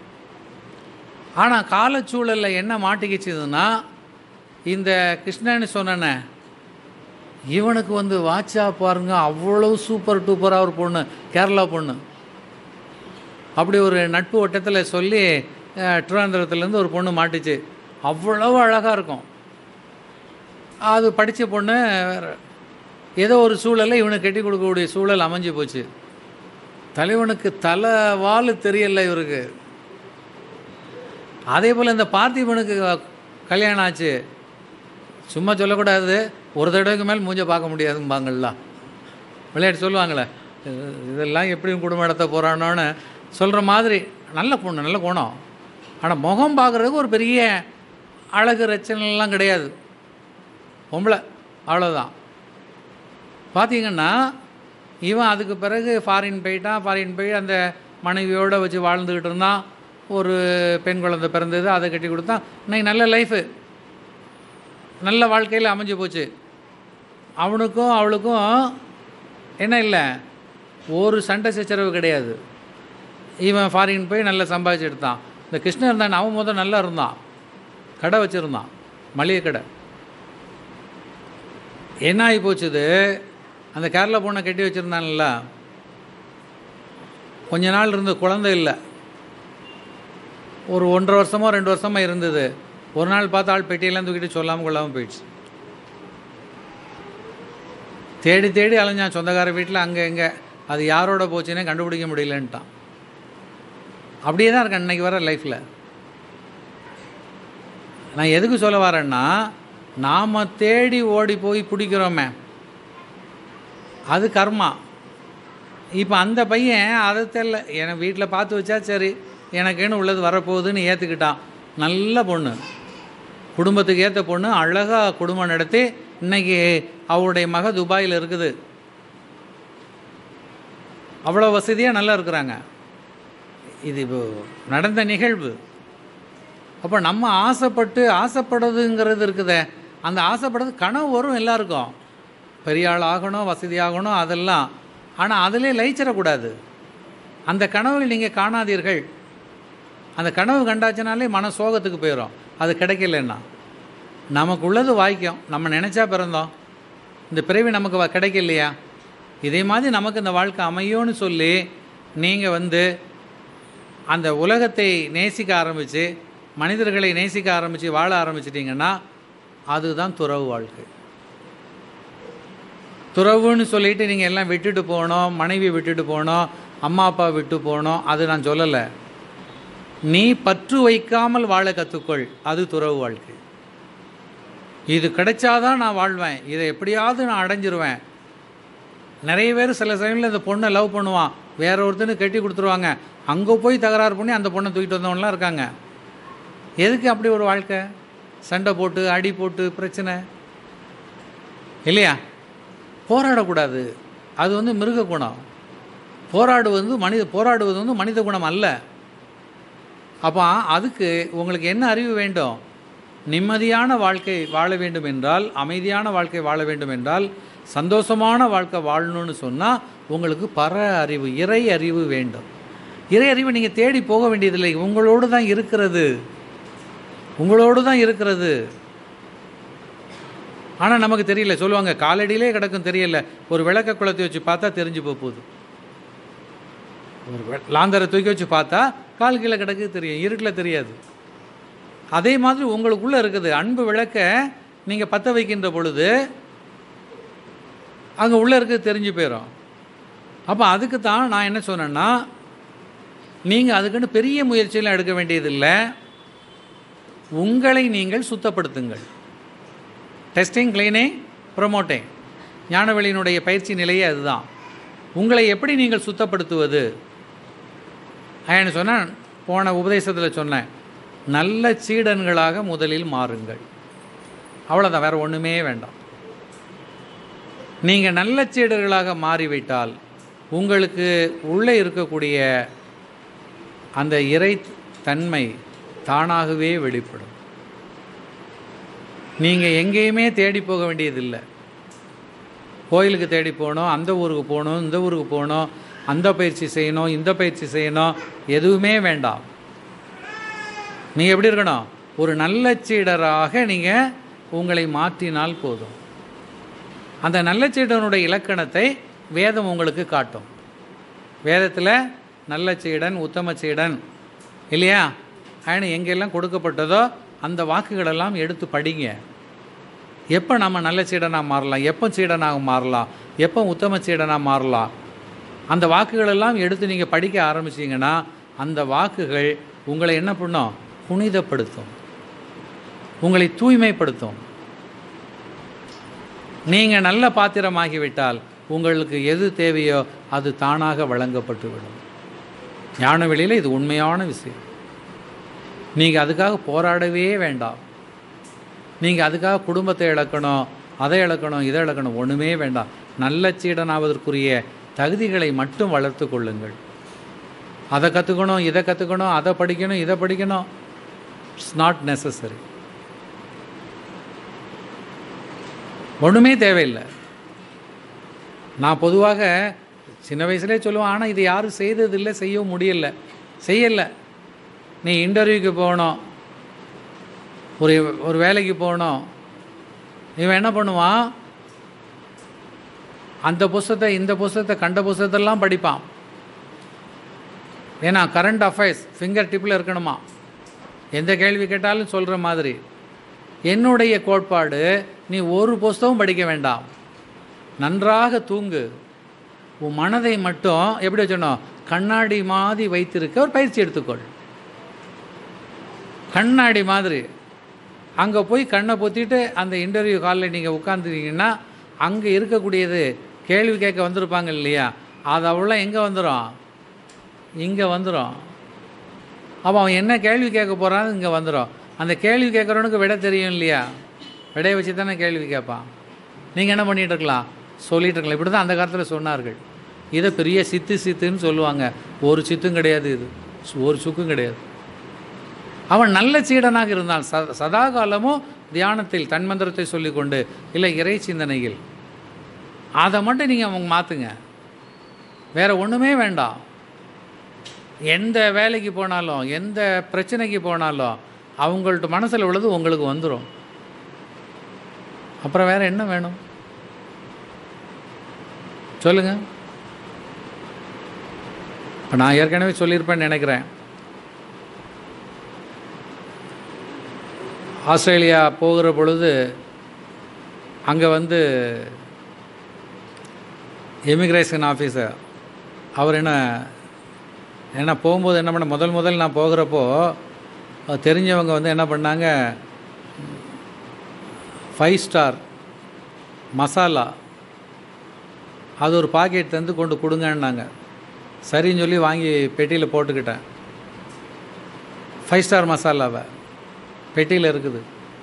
ஆனால் காலச்சூழலில் என்ன மாட்டிக்கிச்சுதுன்னா இந்த கிருஷ்ணன்னு சொன்னனே இவனுக்கு வந்து வாட்சா பாருங்க அவ்வளோ சூப்பர் டூப்பராக ஒரு பொண்ணு கேரளா பொண்ணு அப்படி ஒரு நட்பு வட்டத்தில் சொல்லி அஹ், திருவனந்தபுரத்துலேருந்து ஒரு பொண்ணு மாட்டுச்சு அவ்வளவு அழகாக இருக்கும் அது படித்த பொண்ணு வேற ஏதோ ஒரு சூழலில் இவனுக்கு கட்டி கொடுக்கக்கூடிய சூழல் அமைஞ்சு போச்சு தலைவனுக்கு தலை வால் தெரியல இவருக்கு அதே போல் இந்த பார்த்திபனுக்கு கல்யாணம் ஆச்சு சும்மா சொல்லக்கூடாது ஒரு தடவைக்கு மேல் மூஞ்ச பார்க்க முடியாதும்பாங்கள்ல விளையாட்டு சொல்லுவாங்களே இது- இதெல்லாம் எப்படி குடும்பம் நடத்த போகிறானோன்னு சொல்கிற மாதிரி நல்ல பொண்ணு நல்ல குணம் ஆனால் முகம் பார்க்குறதுக்கு ஒரு பெரிய அழகு ரச்சனைலாம் கிடையாது பொம்பளை அவ்வளோதான் பார்த்தீங்கன்னா இவன் அதுக்கு பிறகு ஃபாரின் போயிட்டான் ஃபாரின் போய் அந்த மனைவியோடு வச்சு வாழ்ந்துக்கிட்டு இருந்தான் ஒரு பெண் குழந்தை பிறந்தது அதை கட்டி கொடுத்தான் இன்னைக்கு நல்ல லைஃபு நல்ல வாழ்க்கையில் அமைஞ்சு போச்சு அவனுக்கும் அவளுக்கும் என்ன இல்லை ஒரு சண்டை சச்சரவு கிடையாது இவன் ஃபாரின் போய் நல்லா சம்பாதிச்சு எடுத்தான் இந்த கிருஷ்ணன் இருந்தான் அவன் முதல் நல்லா இருந்தான் கடை வச்சுருந்தான் மளிகை கடை என்ன ஆகி போச்சுது அந்த கேரளா பொண்ணை கட்டி வச்சுருந்தான்ல கொஞ்ச நாள் இருந்து குழந்தை இல்லை ஒரு ஒன்றரை வருஷமோ ரெண்டு வருஷமோ இருந்தது ஒரு நாள் பார்த்து ஆள் பெட்டியெல்லாம் தூக்கிட்டு சொல்லாமல் கொள்ளாமல் போயிடுச்சு தேடி தேடி அலைஞ்சான் சொந்தக்கார வீட்டில் அங்கே எங்கே அது யாரோட போச்சுன்னே கண்டுபிடிக்க முடியலன்ட்டான் அப்படியே தான் இருக்கேன் இன்னைக்கு வர லைஃப்பில் நான் எதுக்கு சொல்ல வரேன்னா நாம் தேடி ஓடி போய் பிடிக்கிறோமே அது கர்மா இப்போ அந்த பையன் அதை தெரில எனக்கு வீட்டில் பார்த்து வச்சா சரி எனக்குன்னு உள்ளது வரப்போகுதுன்னு ஏற்றுக்கிட்டான் நல்ல பொண்ணு குடும்பத்துக்கு ஏற்ற பொண்ணு அழகாக குடும்பம் நடத்தி இன்னைக்கு அவருடைய மக துபாயில் இருக்குது அவ்வளோ வசதியாக நல்லா இருக்கிறாங்க இது இப்போ நடந்த நிகழ்வு அப்போ நம்ம ஆசைப்பட்டு ஆசைப்படுறதுங்கிறது இருக்குதே அந்த ஆசைப்படுறது கனவு வரும் எல்லாருக்கும் பெரிய ஆள் ஆகணும் வசதி ஆகணும் அதெல்லாம் ஆனால் அதிலே லயிச்சிடக்கூடாது அந்த கனவுகள் நீங்கள் காணாதீர்கள் அந்த கனவு கண்டாச்சுனாலே மன சோகத்துக்கு போயிடும் அது கிடைக்கலன்னா நமக்கு உள்ளது வாய்க்கும் நம்ம நினச்சா பிறந்தோம் இந்த பிறவி நமக்கு வ- கிடைக்கலையா இதே மாதிரி நமக்கு இந்த வாழ்க்கை அமையும்னு சொல்லி நீங்கள் வந்து அந்த உலகத்தை நேசிக்க ஆரம்பித்து மனிதர்களை நேசிக்க ஆரம்பித்து வாழ ஆரம்பிச்சிட்டிங்கன்னா அதுதான் துறவு வாழ்க்கை துறவுன்னு சொல்லிட்டு நீங்கள் எல்லாம் விட்டுட்டு போகணும் மனைவி விட்டுட்டு போகணும் அம்மா அப்பா விட்டு போகணும் அது நான் சொல்லலை நீ பற்று வைக்காமல் வாழ கற்றுக்கொள் அது துறவு வாழ்க்கை இது கிடைச்சாதான் நான் வாழ்வேன் இதை எப்படியாவது நான் அடைஞ்சிருவேன் நிறைய பேர் சில சமயத்தில் இந்த பொண்ணை லவ் பண்ணுவான் வேற ஒருத்தனுக்கு கட்டி கொடுத்துருவாங்க அங்கே போய் தகராறு பண்ணி அந்த பொண்ணை தூக்கிட்டு வந்தவங்களாம் இருக்காங்க எதுக்கு அப்படி ஒரு வாழ்க்கை சண்டை போட்டு அடி போட்டு பிரச்சனை இல்லையா போராடக்கூடாது அது வந்து மிருக குணம் போராடுவது வந்து மனித போராடுவது வந்து மனித குணம் அல்ல அப்போ அதுக்கு உங்களுக்கு என்ன அறிவு வேண்டும் நிம்மதியான வாழ்க்கை வாழ வேண்டும் என்றால் அமைதியான வாழ்க்கை வாழ வேண்டும் என்றால் சந்தோஷமான வாழ்க்கை வாழணும்னு சொன்னால் உங்களுக்கு பர அறிவு இறை அறிவு வேண்டும் இறை அறிவு நீங்கள் தேடி போக வேண்டியதில்லை உங்களோடு தான் இருக்கிறது உங்களோடு தான் இருக்கிறது ஆனால் நமக்கு தெரியல சொல்லுவாங்க காலடியிலே கிடக்கும் தெரியல ஒரு விளக்க குளத்தை வச்சு பார்த்தா தெரிஞ்சு போக போகுது ஒரு வெ- லாந்தரை தூக்கி வச்சு பார்த்தா கால் கீழே கிடக்கு தெரியும் இருட்டில் தெரியாது அதே மாதிரி உங்களுக்குள்ளே இருக்குது அன்பு விளக்க நீங்கள் பற்ற வைக்கின்ற பொழுது அங்கே உள்ளே இருக்கிறது தெரிஞ்சு போயிடும் அப்போ அதுக்கு தான் நான் என்ன சொன்னேன்னா நீங்கள் அதுக்குன்னு பெரிய முயற்சியெல்லாம் எடுக்க வேண்டியதில்லை உங்களை நீங்கள் சுத்தப்படுத்துங்கள் டெஸ்டிங் கிளீனிங் ப்ரொமோட்டிங் ஞானவெளியினுடைய பயிற்சி நிலையே அதுதான் உங்களை எப்படி நீங்கள் சுத்தப்படுத்துவது என்ன சொன்னேன் போன உபதேசத்தில் சொன்னேன் நல்ல சீடன்களாக முதலில் மாறுங்கள் அவ்வளோதான் வேறு ஒன்றுமே வேண்டாம் நீங்கள் நல்ல சீடர்களாக மாறிவிட்டால் உங்களுக்கு உள்ளே இருக்கக்கூடிய அந்த இறை தன்மை தானாகவே வெளிப்படும் நீங்கள் எங்கேயுமே தேடி போக வேண்டியதில்லை கோயிலுக்கு தேடி போகணும் அந்த ஊருக்கு போகணும் இந்த ஊருக்கு போகணும் அந்த பயிற்சி செய்யணும் இந்த பயிற்சி செய்யணும் எதுவுமே வேண்டாம் நீங்கள் எப்படி இருக்கணும் ஒரு நல்ல சீடராக நீங்கள் உங்களை மாற்றினால் போதும் அந்த நல்ல சீடனுடைய இலக்கணத்தை வேதம் உங்களுக்கு காட்டும் வேதத்தில் நல்ல சீடன் உத்தம சீடன் இல்லையா ஆனால் எங்கெல்லாம் கொடுக்கப்பட்டதோ அந்த வாக்குகளெல்லாம் எடுத்து படிங்க எப்போ நம்ம நல்ல சீடனாக மாறலாம் எப்போ சீடனாக மாறலாம் எப்போ உத்தம சீடனாக மாறலாம் அந்த வாக்குகளெல்லாம் எடுத்து நீங்கள் படிக்க ஆரம்பிச்சீங்கன்னா அந்த வாக்குகள் உங்களை என்ன பண்ணும் புனிதப்படுத்தும் உங்களை தூய்மைப்படுத்தும் நீங்கள் நல்ல பாத்திரமாகிவிட்டால் உங்களுக்கு எது தேவையோ அது தானாக வழங்கப்பட்டு விடும் ஞானவெளியில் இது உண்மையான விஷயம் நீங்கள் அதுக்காக போராடவே வேண்டாம் நீங்கள் அதுக்காக குடும்பத்தை இழக்கணும் அதை இழக்கணும் இதை இழக்கணும் ஒன்றுமே வேண்டாம் நல்ல சீடனாவதற்குரிய தகுதிகளை மட்டும் வளர்த்து கொள்ளுங்கள் அதை கற்றுக்கணும் இதை கற்றுக்கணும் அதை படிக்கணும் இதை படிக்கணும் இட்ஸ் நாட் நெசசரி ஒன்றுமே தேவையில்லை நான் பொதுவாக சின்ன வயசுலேயே சொல்லுவேன் ஆனால் இது யாரும் செய்ததில்லை செய்யவும் முடியல செய்யலை நீ இன்டர்வியூக்கு போகணும் ஒரு ஒரு வேலைக்கு போகணும் இவன் என்ன பண்ணுவான் அந்த புஸ்தத்தை இந்த புஸ்தத்தை கண்ட புஸ்தத்தெல்லாம் படிப்பான் ஏன்னா கரண்ட் அஃபேர்ஸ் ஃபிங்கர் டிப்பில் இருக்கணுமா எந்த கேள்வி கேட்டாலும் சொல்கிற மாதிரி என்னுடைய கோட்பாடு நீ ஒரு புஸ்தகம் படிக்க வேண்டாம் நன்றாக தூங்கு உன் மனதை மட்டும் எப்படி வச்சணும் கண்ணாடி மாதிரி வைத்திருக்க ஒரு பயிற்சி எடுத்துக்கொள் கண்ணாடி மாதிரி அங்கே போய் கண்ணை பொத்திட்டு அந்த இன்டர்வியூ காலில் நீங்கள் உட்காந்துருக்கீங்கன்னா அங்கே இருக்கக்கூடியது கேள்வி கேட்க வந்திருப்பாங்க இல்லையா அது அவ்வளோ எங்கே வந்துடும் இங்கே வந்துடும் அப்போ அவன் என்ன கேள்வி கேட்க போகிறான்னு இங்கே வந்துடும் அந்த கேள்வி கேட்குறவனுக்கு விட தெரியும் இல்லையா விடையை வச்சு தானே கேள்வி கேட்பான் நீங்கள் என்ன பண்ணிகிட்டு இருக்கலாம் சொல்லிட்டு இருக்கலாம் இப்படி தான் அந்த காலத்தில் சொன்னார்கள் இதை பெரிய சித்து சித்துன்னு சொல்லுவாங்க ஒரு சித்தும் கிடையாது இது ஒரு சுக்கும் கிடையாது அவன் நல்ல சீடனாக இருந்தான் ச சதா காலமும் தியானத்தில் தன்மந்திரத்தை சொல்லிக்கொண்டு இல்லை இறை சிந்தனையில் அதை மட்டும் நீங்கள் அவங்க மாற்றுங்க வேறு ஒன்றுமே வேண்டாம் எந்த வேலைக்கு போனாலும் எந்த பிரச்சனைக்கு போனாலும் அவங்கள்ட்ட மனசில் உள்ளது உங்களுக்கு வந்துடும் அப்புறம் வேறு என்ன வேணும் சொல்லுங்கள் இப்போ நான் ஏற்கனவே சொல்லியிருப்பேன்னு நினைக்கிறேன் ஆஸ்திரேலியா போகிற பொழுது அங்கே வந்து இமிக்ரேஷன் ஆஃபீஸர் அவர் என்ன என்ன போகும்போது என்ன பண்ண முதல் முதல் நான் போகிறப்போ தெரிஞ்சவங்க வந்து என்ன பண்ணாங்க ஃபைவ் ஸ்டார் மசாலா அது ஒரு பாக்கெட் தந்து கொண்டு கொடுங்கன்னாங்க சரின்னு சொல்லி வாங்கி பெட்டியில் போட்டுக்கிட்டேன் ஃபைவ் ஸ்டார் மசாலாவை பெட்டியில் இருக்குது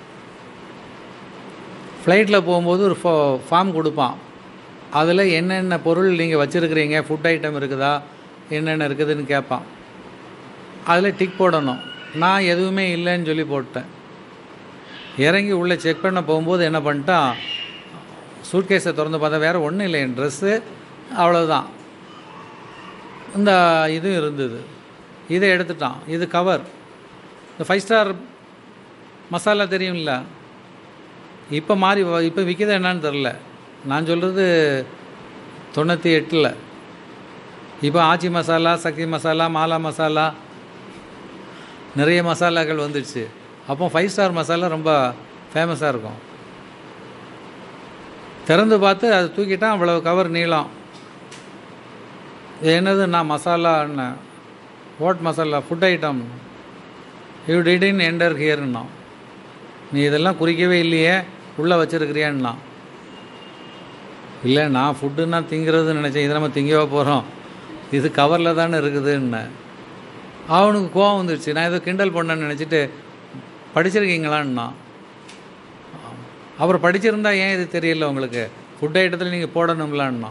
ஃப்ளைட்டில் போகும்போது ஒரு ஃபோ ஃபார்ம் கொடுப்பான் அதில் என்னென்ன பொருள் நீங்கள் வச்சுருக்கிறீங்க ஃபுட் ஐட்டம் இருக்குதா என்னென்ன இருக்குதுன்னு கேட்பான் அதில் டிக் போடணும் நான் எதுவுமே இல்லைன்னு சொல்லி போட்டேன் இறங்கி உள்ளே செக் பண்ண போகும்போது என்ன பண்ணிட்டான் சூட்கேஸை திறந்து பார்த்தா வேறு ஒன்றும் இல்லை என் ட்ரெஸ்ஸு அவ்வளோதான் இந்த இதுவும் இருந்தது இதை எடுத்துட்டான் இது கவர் இந்த ஃபைவ் ஸ்டார் மசாலா தெரியும்ல இப்போ மாறி இப்போ விற்கிது என்னன்னு தெரில நான் சொல்கிறது தொண்ணூற்றி எட்டில் இப்போ ஆச்சி மசாலா சக்தி மசாலா மாலா மசாலா நிறைய மசாலாக்கள் வந்துடுச்சு அப்போ ஃபைவ் ஸ்டார் மசாலா ரொம்ப ஃபேமஸாக இருக்கும் திறந்து பார்த்து அது தூக்கிட்டான் அவ்வளோ கவர் நீளம் இது என்னது நான் மசாலான்னு what masala food item you didn't enter ஹியர்னா நீ இதெல்லாம் குறிக்கவே இல்லையே உள்ளே வச்சுருக்கிறியான்னா இல்லை நான் ஃபுட்டுன்னா திங்கிறதுன்னு நினச்சேன் இதை நம்ம திங்கவா போகிறோம் இது கவரில் தானே இருக்குதுன்னு அவனுக்கு கோவம் வந்துடுச்சு நான் ஏதோ கிண்டல் பண்ணேன்னு நினச்சிட்டு படிச்சிருக்கீங்களான்னா அப்புறம் படிச்சிருந்தா ஏன் இது தெரியல உங்களுக்கு ஃபுட் ஐட்டத்தில் நீங்கள் போடணும்லான்னா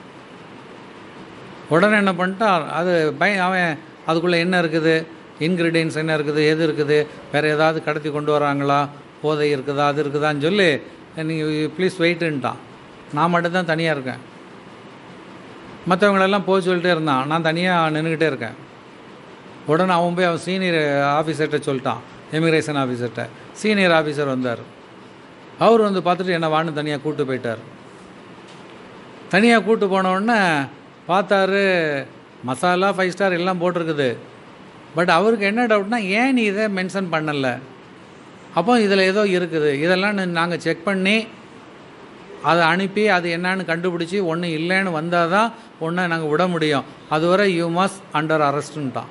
உடனே என்ன பண்ணிட்டான் அது பய அவன் அதுக்குள்ளே என்ன இருக்குது இன்க்ரீடியன்ஸ் என்ன இருக்குது எது இருக்குது வேறு ஏதாவது கடத்தி கொண்டு வராங்களா போதை இருக்குதா அது இருக்குதான்னு சொல்லி நீங்கள் ப்ளீஸ் வெயிட்டுன்ட்டான் நான் மட்டும்தான் தனியாக இருக்கேன் மற்றவங்களெல்லாம் போக சொல்லிட்டே இருந்தான் நான் தனியாக நின்றுக்கிட்டே இருக்கேன் உடனே அவன் போய் அவன் சீனியர் ஆஃபீஸர்கிட்ட சொல்லிட்டான் இமிக்ரேஷன் ஆஃபீஸர்கிட்ட சீனியர் ஆஃபீஸர் வந்தார் அவர் வந்து பார்த்துட்டு என்ன வான்னு தனியாக கூப்பிட்டு போயிட்டார் தனியாக கூப்பிட்டு போனோடனே பார்த்தாரு மசாலா ஃபைவ் ஸ்டார் எல்லாம் போட்டிருக்குது பட் அவருக்கு என்ன டவுட்னா ஏன் நீ இதை மென்ஷன் பண்ணலை அப்போ இதில் ஏதோ இருக்குது இதெல்லாம் நாங்கள் செக் பண்ணி அதை அனுப்பி அது என்னன்னு கண்டுபிடிச்சி ஒன்று இல்லைன்னு வந்தால் தான் ஒன்றை நாங்கள் விட முடியும் அதுவரை யூ மஸ்ட் அண்டர் அரெஸ்ட்டுன்ட்டான்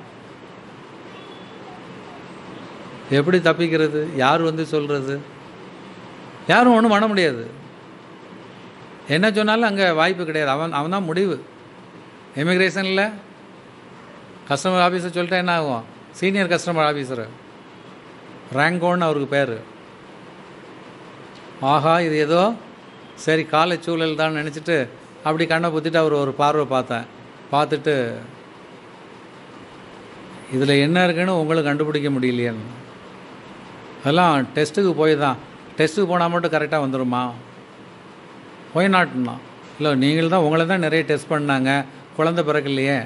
எப்படி தப்பிக்கிறது யார் வந்து சொல்கிறது யாரும் ஒன்றும் பண்ண முடியாது என்ன சொன்னாலும் அங்கே வாய்ப்பு கிடையாது அவன் அவன் தான் முடிவு இமிக்ரேஷனில் கஸ்டமர் ஆஃபீஸர் சொல்லிட்டா என்ன ஆகும் சீனியர் கஸ்டமர் ஆஃபீஸரு ரேங்கோன்னு அவருக்கு பேர் ஆஹா இது ஏதோ சரி காலை சூழல் தான் நினச்சிட்டு அப்படி கண்ணை புத்திட்டு அவர் ஒரு பார்வை பார்த்தேன் பார்த்துட்டு இதில் என்ன இருக்குன்னு உங்களுக்கு கண்டுபிடிக்க முடியலையேன்னு அதெல்லாம் டெஸ்ட்டுக்கு போய் தான் டெஸ்ட்டுக்கு போனால் மட்டும் கரெக்டாக வந்துடுமா ஒய் நாட்னா இல்லை நீங்கள் தான் உங்களை தான் நிறைய டெஸ்ட் பண்ணாங்க குழந்தை பிறக்கலையே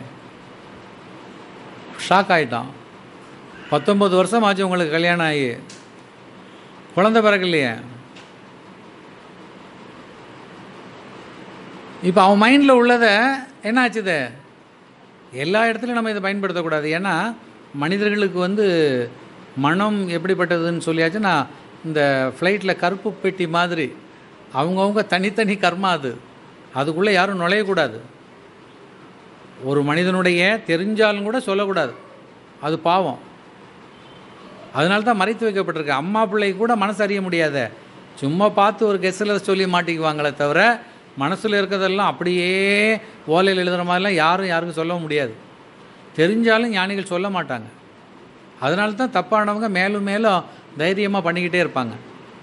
ஷாக் ஆகிட்டான் பத்தொம்பது வருஷம் ஆச்சு உங்களுக்கு கல்யாணம் ஆகி குழந்தை பிறக்கலையே இப்போ அவன் மைண்டில் உள்ளதை என்ன ஆச்சுது எல்லா இடத்துலையும் நம்ம இதை பயன்படுத்தக்கூடாது ஏன்னா மனிதர்களுக்கு வந்து மனம் எப்படிப்பட்டதுன்னு சொல்லியாச்சுன்னா இந்த ஃப்ளைட்டில் கருப்பு பெட்டி மாதிரி அவங்கவுங்க தனித்தனி கர்மா அது அதுக்குள்ளே யாரும் நுழையக்கூடாது ஒரு மனிதனுடைய தெரிஞ்சாலும் கூட சொல்லக்கூடாது அது பாவம் அதனால தான் மறைத்து வைக்கப்பட்டிருக்கு அம்மா பிள்ளை கூட மனசு அறிய முடியாத சும்மா பார்த்து ஒரு கெஸ்ஸில் சொல்லி மாட்டிக்குவாங்களே தவிர மனசில் இருக்கிறதெல்லாம் அப்படியே ஓலையில் எழுதுகிற மாதிரிலாம் யாரும் யாருக்கும் சொல்ல முடியாது தெரிஞ்சாலும் ஞானிகள் சொல்ல மாட்டாங்க அதனால தான் தப்பானவங்க மேலும் மேலும் தைரியமாக பண்ணிக்கிட்டே இருப்பாங்க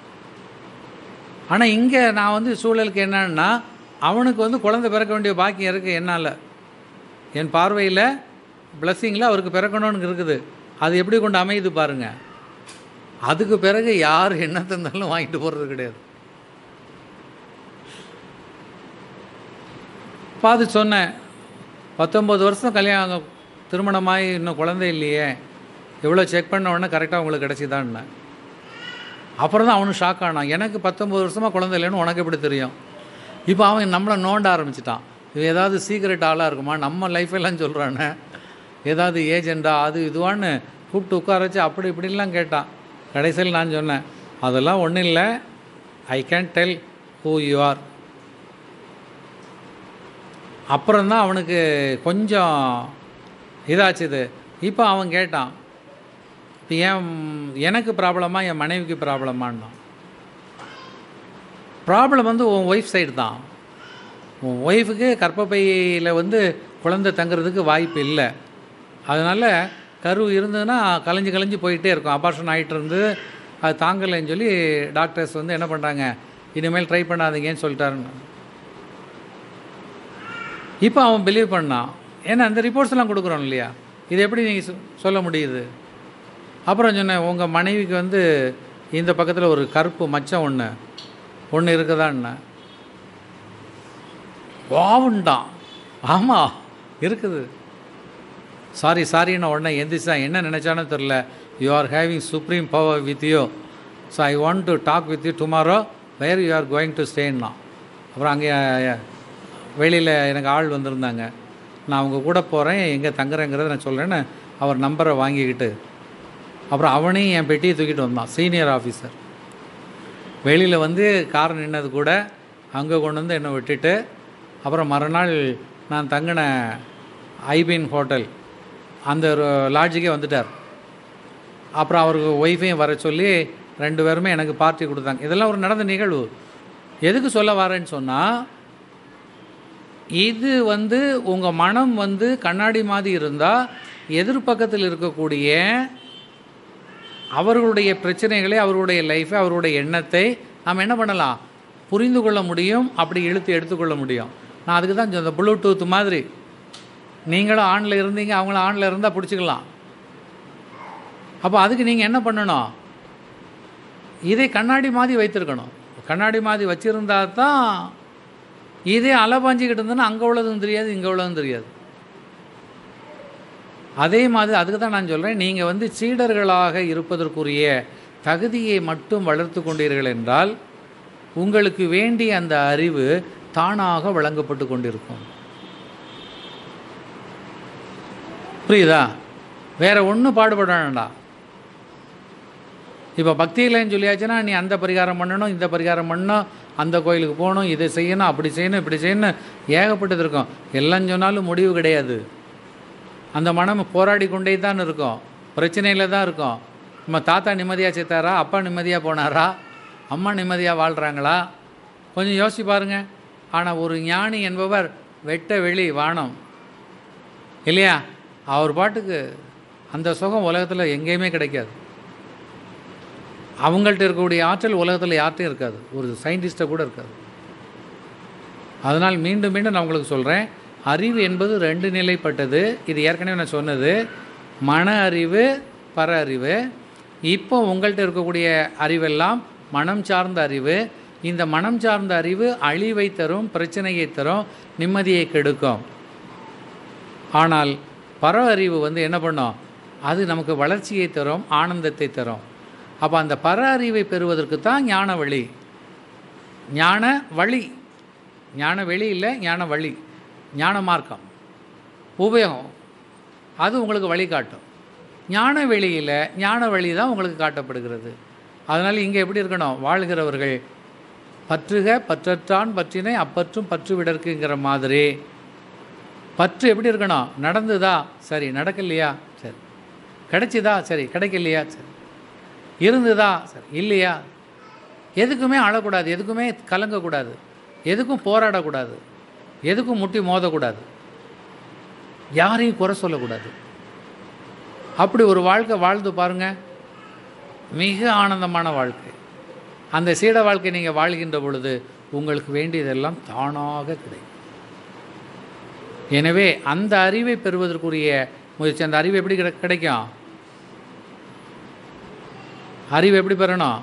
ஆனால் இங்கே நான் வந்து சூழலுக்கு என்னன்னா அவனுக்கு வந்து குழந்தை பிறக்க வேண்டிய பாக்கியம் இருக்குது என்னால் என் பார்வையில் பிளஸ்ஸிங்கில் அவருக்கு பிறக்கணும்னு இருக்குது அது எப்படி கொண்டு அமையுது பாருங்கள் அதுக்கு பிறகு யார் என்ன தந்தாலும் வாங்கிட்டு போகிறது கிடையாது பாது சொன்னேன் பத்தொம்பது வருஷம் கல்யாணம் திருமணமாகி இன்னும் குழந்தை இல்லையே எவ்வளோ செக் பண்ண உடனே கரெக்டாக உங்களுக்கு கிடச்சிதான்னு அப்புறம் தான் அவனும் ஷாக் ஆனான் எனக்கு பத்தொம்பது வருஷமாக குழந்தை இல்லைன்னு உனக்கு எப்படி தெரியும் இப்போ அவன் நம்மளை நோண்ட ஆரம்பிச்சிட்டான் இது ஏதாவது சீக்ரெட் ஆளாக இருக்குமா நம்ம லைஃப் எல்லாம் சொல்கிறானே ஏதாவது ஏஜெண்டா அது இதுவான்னு கூப்பிட்டு உட்கார வச்சு அப்படி இப்படிலாம் கேட்டான் கடைசியில் நான் சொன்னேன் அதெல்லாம் ஒன்றும் இல்லை I can tell who you are அப்புறம்தான் அவனுக்கு கொஞ்சம் இதாச்சுது இப்போ அவன் கேட்டான் இப்போ ஏன் எனக்கு ப்ராப்ளமா என் மனைவிக்கு ப்ராப்ளமான்னா ப்ராப்ளம் வந்து உன் ஒய்ஃப் சைடு தான் உன் ஒய்ஃபுக்கு கர்ப்பப்பையில் வந்து குழந்தை தங்குறதுக்கு வாய்ப்பு இல்லை அதனால் கரு இருந்ததுன்னா கலைஞ்சு கலைஞ்சு போயிட்டே இருக்கும் அபார்ஷன் ஆகிட்டு இருந்து அது தாங்கலைன்னு சொல்லி டாக்டர்ஸ் வந்து என்ன பண்ணுறாங்க இனிமேல் ட்ரை பண்ணாதீங்கன்னு சொல்லிட்டாருன்னு இப்போ அவன் பிலீவ் பண்ணான் ஏன்னா அந்த ரிப்போர்ட்ஸ் எல்லாம் கொடுக்குறோம் இல்லையா இது எப்படி நீங்கள் சொல்ல முடியுது அப்புறம் சொன்னேன் உங்கள் மனைவிக்கு வந்து இந்த பக்கத்தில் ஒரு கருப்பு மச்சம் ஒன்று ஒன்று இருக்குதான்னு வாவுண்டான் ஆமாம் இருக்குது சாரி சாரின்னு உடனே எந்திரிச்சான் என்ன நினச்சானோ தெரில you are having supreme power with you so I want to talk with you tomorrow where you are going to ஸ்டேன்னா அப்புறம் அங்கே வெளியில் எனக்கு ஆள் வந்திருந்தாங்க நான் அவங்க கூட போகிறேன் எங்கே தங்குறேங்கிறத நான் சொல்கிறேன்னு அவர் நம்பரை வாங்கிக்கிட்டு அப்புறம் அவனையும் என் பெட்டியை தூக்கிட்டு வந்தான் சீனியர் ஆஃபீஸர் வெளியில் வந்து கார் நின்னது கூட அங்கே கொண்டு வந்து என்னை விட்டுட்டு அப்புறம் மறுநாள் நான் தங்கின ஐபின் ஹோட்டல் அந்த லாட்ஜுக்கே வந்துட்டார் அப்புறம் அவருக்கு ஒய்ஃபையும் வர சொல்லி ரெண்டு பேருமே எனக்கு பார்ட்டி கொடுத்தாங்க இதெல்லாம் ஒரு நடந்த நிகழ்வு எதுக்கு சொல்ல வரேன்னு சொன்னால் இது வந்து உங்கள் மனம் வந்து கண்ணாடி மாதிரி இருந்தால் எதிர்பக்கத்தில் இருக்கக்கூடிய அவர்களுடைய பிரச்சனைகளை அவர்களுடைய லைஃப்பை அவருடைய எண்ணத்தை நாம் என்ன பண்ணலாம் புரிந்து கொள்ள முடியும் அப்படி இழுத்து எடுத்துக்கொள்ள முடியும் நான் அதுக்கு தான் இந்த ப்ளூடூத் மாதிரி நீங்களும் ஆணில் இருந்தீங்க அவங்களும் ஆணில் இருந்தால் பிடிச்சிக்கலாம் அப்போ அதுக்கு நீங்கள் என்ன பண்ணணும் இதை கண்ணாடி மாதிரி வைத்திருக்கணும் கண்ணாடி மாதிரி வச்சுருந்தா தான் இதே அலை பாஞ்சிக்கிட்டு இருந்ததுன்னா அங்கே உள்ளதும் தெரியாது இங்கே உள்ளதும் தெரியாது அதே மாதிரி அதுக்கு தான் நான் சொல்கிறேன் நீங்கள் வந்து சீடர்களாக இருப்பதற்குரிய தகுதியை மட்டும் வளர்த்து கொண்டீர்கள் என்றால் உங்களுக்கு வேண்டிய அந்த அறிவு தானாக வழங்கப்பட்டு கொண்டிருக்கும் புரியுதா வேற ஒன்றும் பாடுபட வேண்டாம் இப்போ பக்தி இல்லைன்னு சொல்லியாச்சுன்னா நீ அந்த பரிகாரம் பண்ணணும் இந்த பரிகாரம் பண்ணணும் அந்த கோயிலுக்கு போகணும் இதை செய்யணும் அப்படி செய்யணும் இப்படி செய்யணும் ஏகப்பட்டது இருக்கும் எல்லாம் சொன்னாலும் முடிவு கிடையாது அந்த மனம் போராடி கொண்டே தான் இருக்கும் பிரச்சனையில் தான் இருக்கும் நம்ம தாத்தா நிம்மதியாக சேர்த்தாரா அப்பா நிம்மதியாக போனாரா அம்மா நிம்மதியாக வாழ்கிறாங்களா கொஞ்சம் யோசிச்சு பாருங்க ஆனால் ஒரு ஞானி என்பவர் வெட்ட வெளி வானம் இல்லையா அவர் பாட்டுக்கு அந்த சுகம் உலகத்தில் எங்கேயுமே கிடைக்காது அவங்கள்ட்ட இருக்கக்கூடிய ஆற்றல் உலகத்தில் யார்ட்டையும் இருக்காது ஒரு சயின்டிஸ்ட்டை கூட இருக்காது அதனால் மீண்டும் மீண்டும் நான் உங்களுக்கு சொல்கிறேன் அறிவு என்பது ரெண்டு நிலைப்பட்டது இது ஏற்கனவே நான் சொன்னது மன அறிவு பர அறிவு இப்போ உங்கள்கிட்ட இருக்கக்கூடிய அறிவெல்லாம் மனம் சார்ந்த அறிவு இந்த மனம் சார்ந்த அறிவு அழிவை தரும் பிரச்சனையை தரும் நிம்மதியை கெடுக்கும் ஆனால் பர அறிவு வந்து என்ன பண்ணும் அது நமக்கு வளர்ச்சியை தரும் ஆனந்தத்தை தரும் அப்போ அந்த பர அறிவை பெறுவதற்கு தான் ஞான வழி ஞான வழி ஞான வெளி இல்லை ஞான வழி ஞான மார்க்கம் உபயோகம் அது உங்களுக்கு வழிகாட்டும் ஞான வெளியில் ஞான வழி தான் உங்களுக்கு காட்டப்படுகிறது அதனால் இங்கே எப்படி இருக்கணும் வாழ்கிறவர்கள் பற்றுக பற்றற்றான் பற்றினை அப்பற்றும் பற்று விடற்குங்கிற மாதிரி பற்று எப்படி இருக்கணும் நடந்துதா சரி நடக்கலையா சரி கிடைச்சிதா சரி கிடைக்கலையா சரி இருந்துதா சரி இல்லையா எதுக்குமே அழக்கூடாது எதுக்குமே கலங்கக்கூடாது எதுக்கும் போராடக்கூடாது எதுக்கும் முட்டி மோதக்கூடாது யாரையும் குறை சொல்லக்கூடாது அப்படி ஒரு வாழ்க்கை வாழ்ந்து பாருங்க மிக ஆனந்தமான வாழ்க்கை அந்த சீட வாழ்க்கை நீங்கள் வாழ்கின்ற பொழுது உங்களுக்கு வேண்டியதெல்லாம் தானாக கிடைக்கும் எனவே அந்த அறிவை பெறுவதற்குரிய முயற்சி அந்த அறிவு எப்படி கிடை- கிடைக்கும் அறிவு எப்படி பெறணும்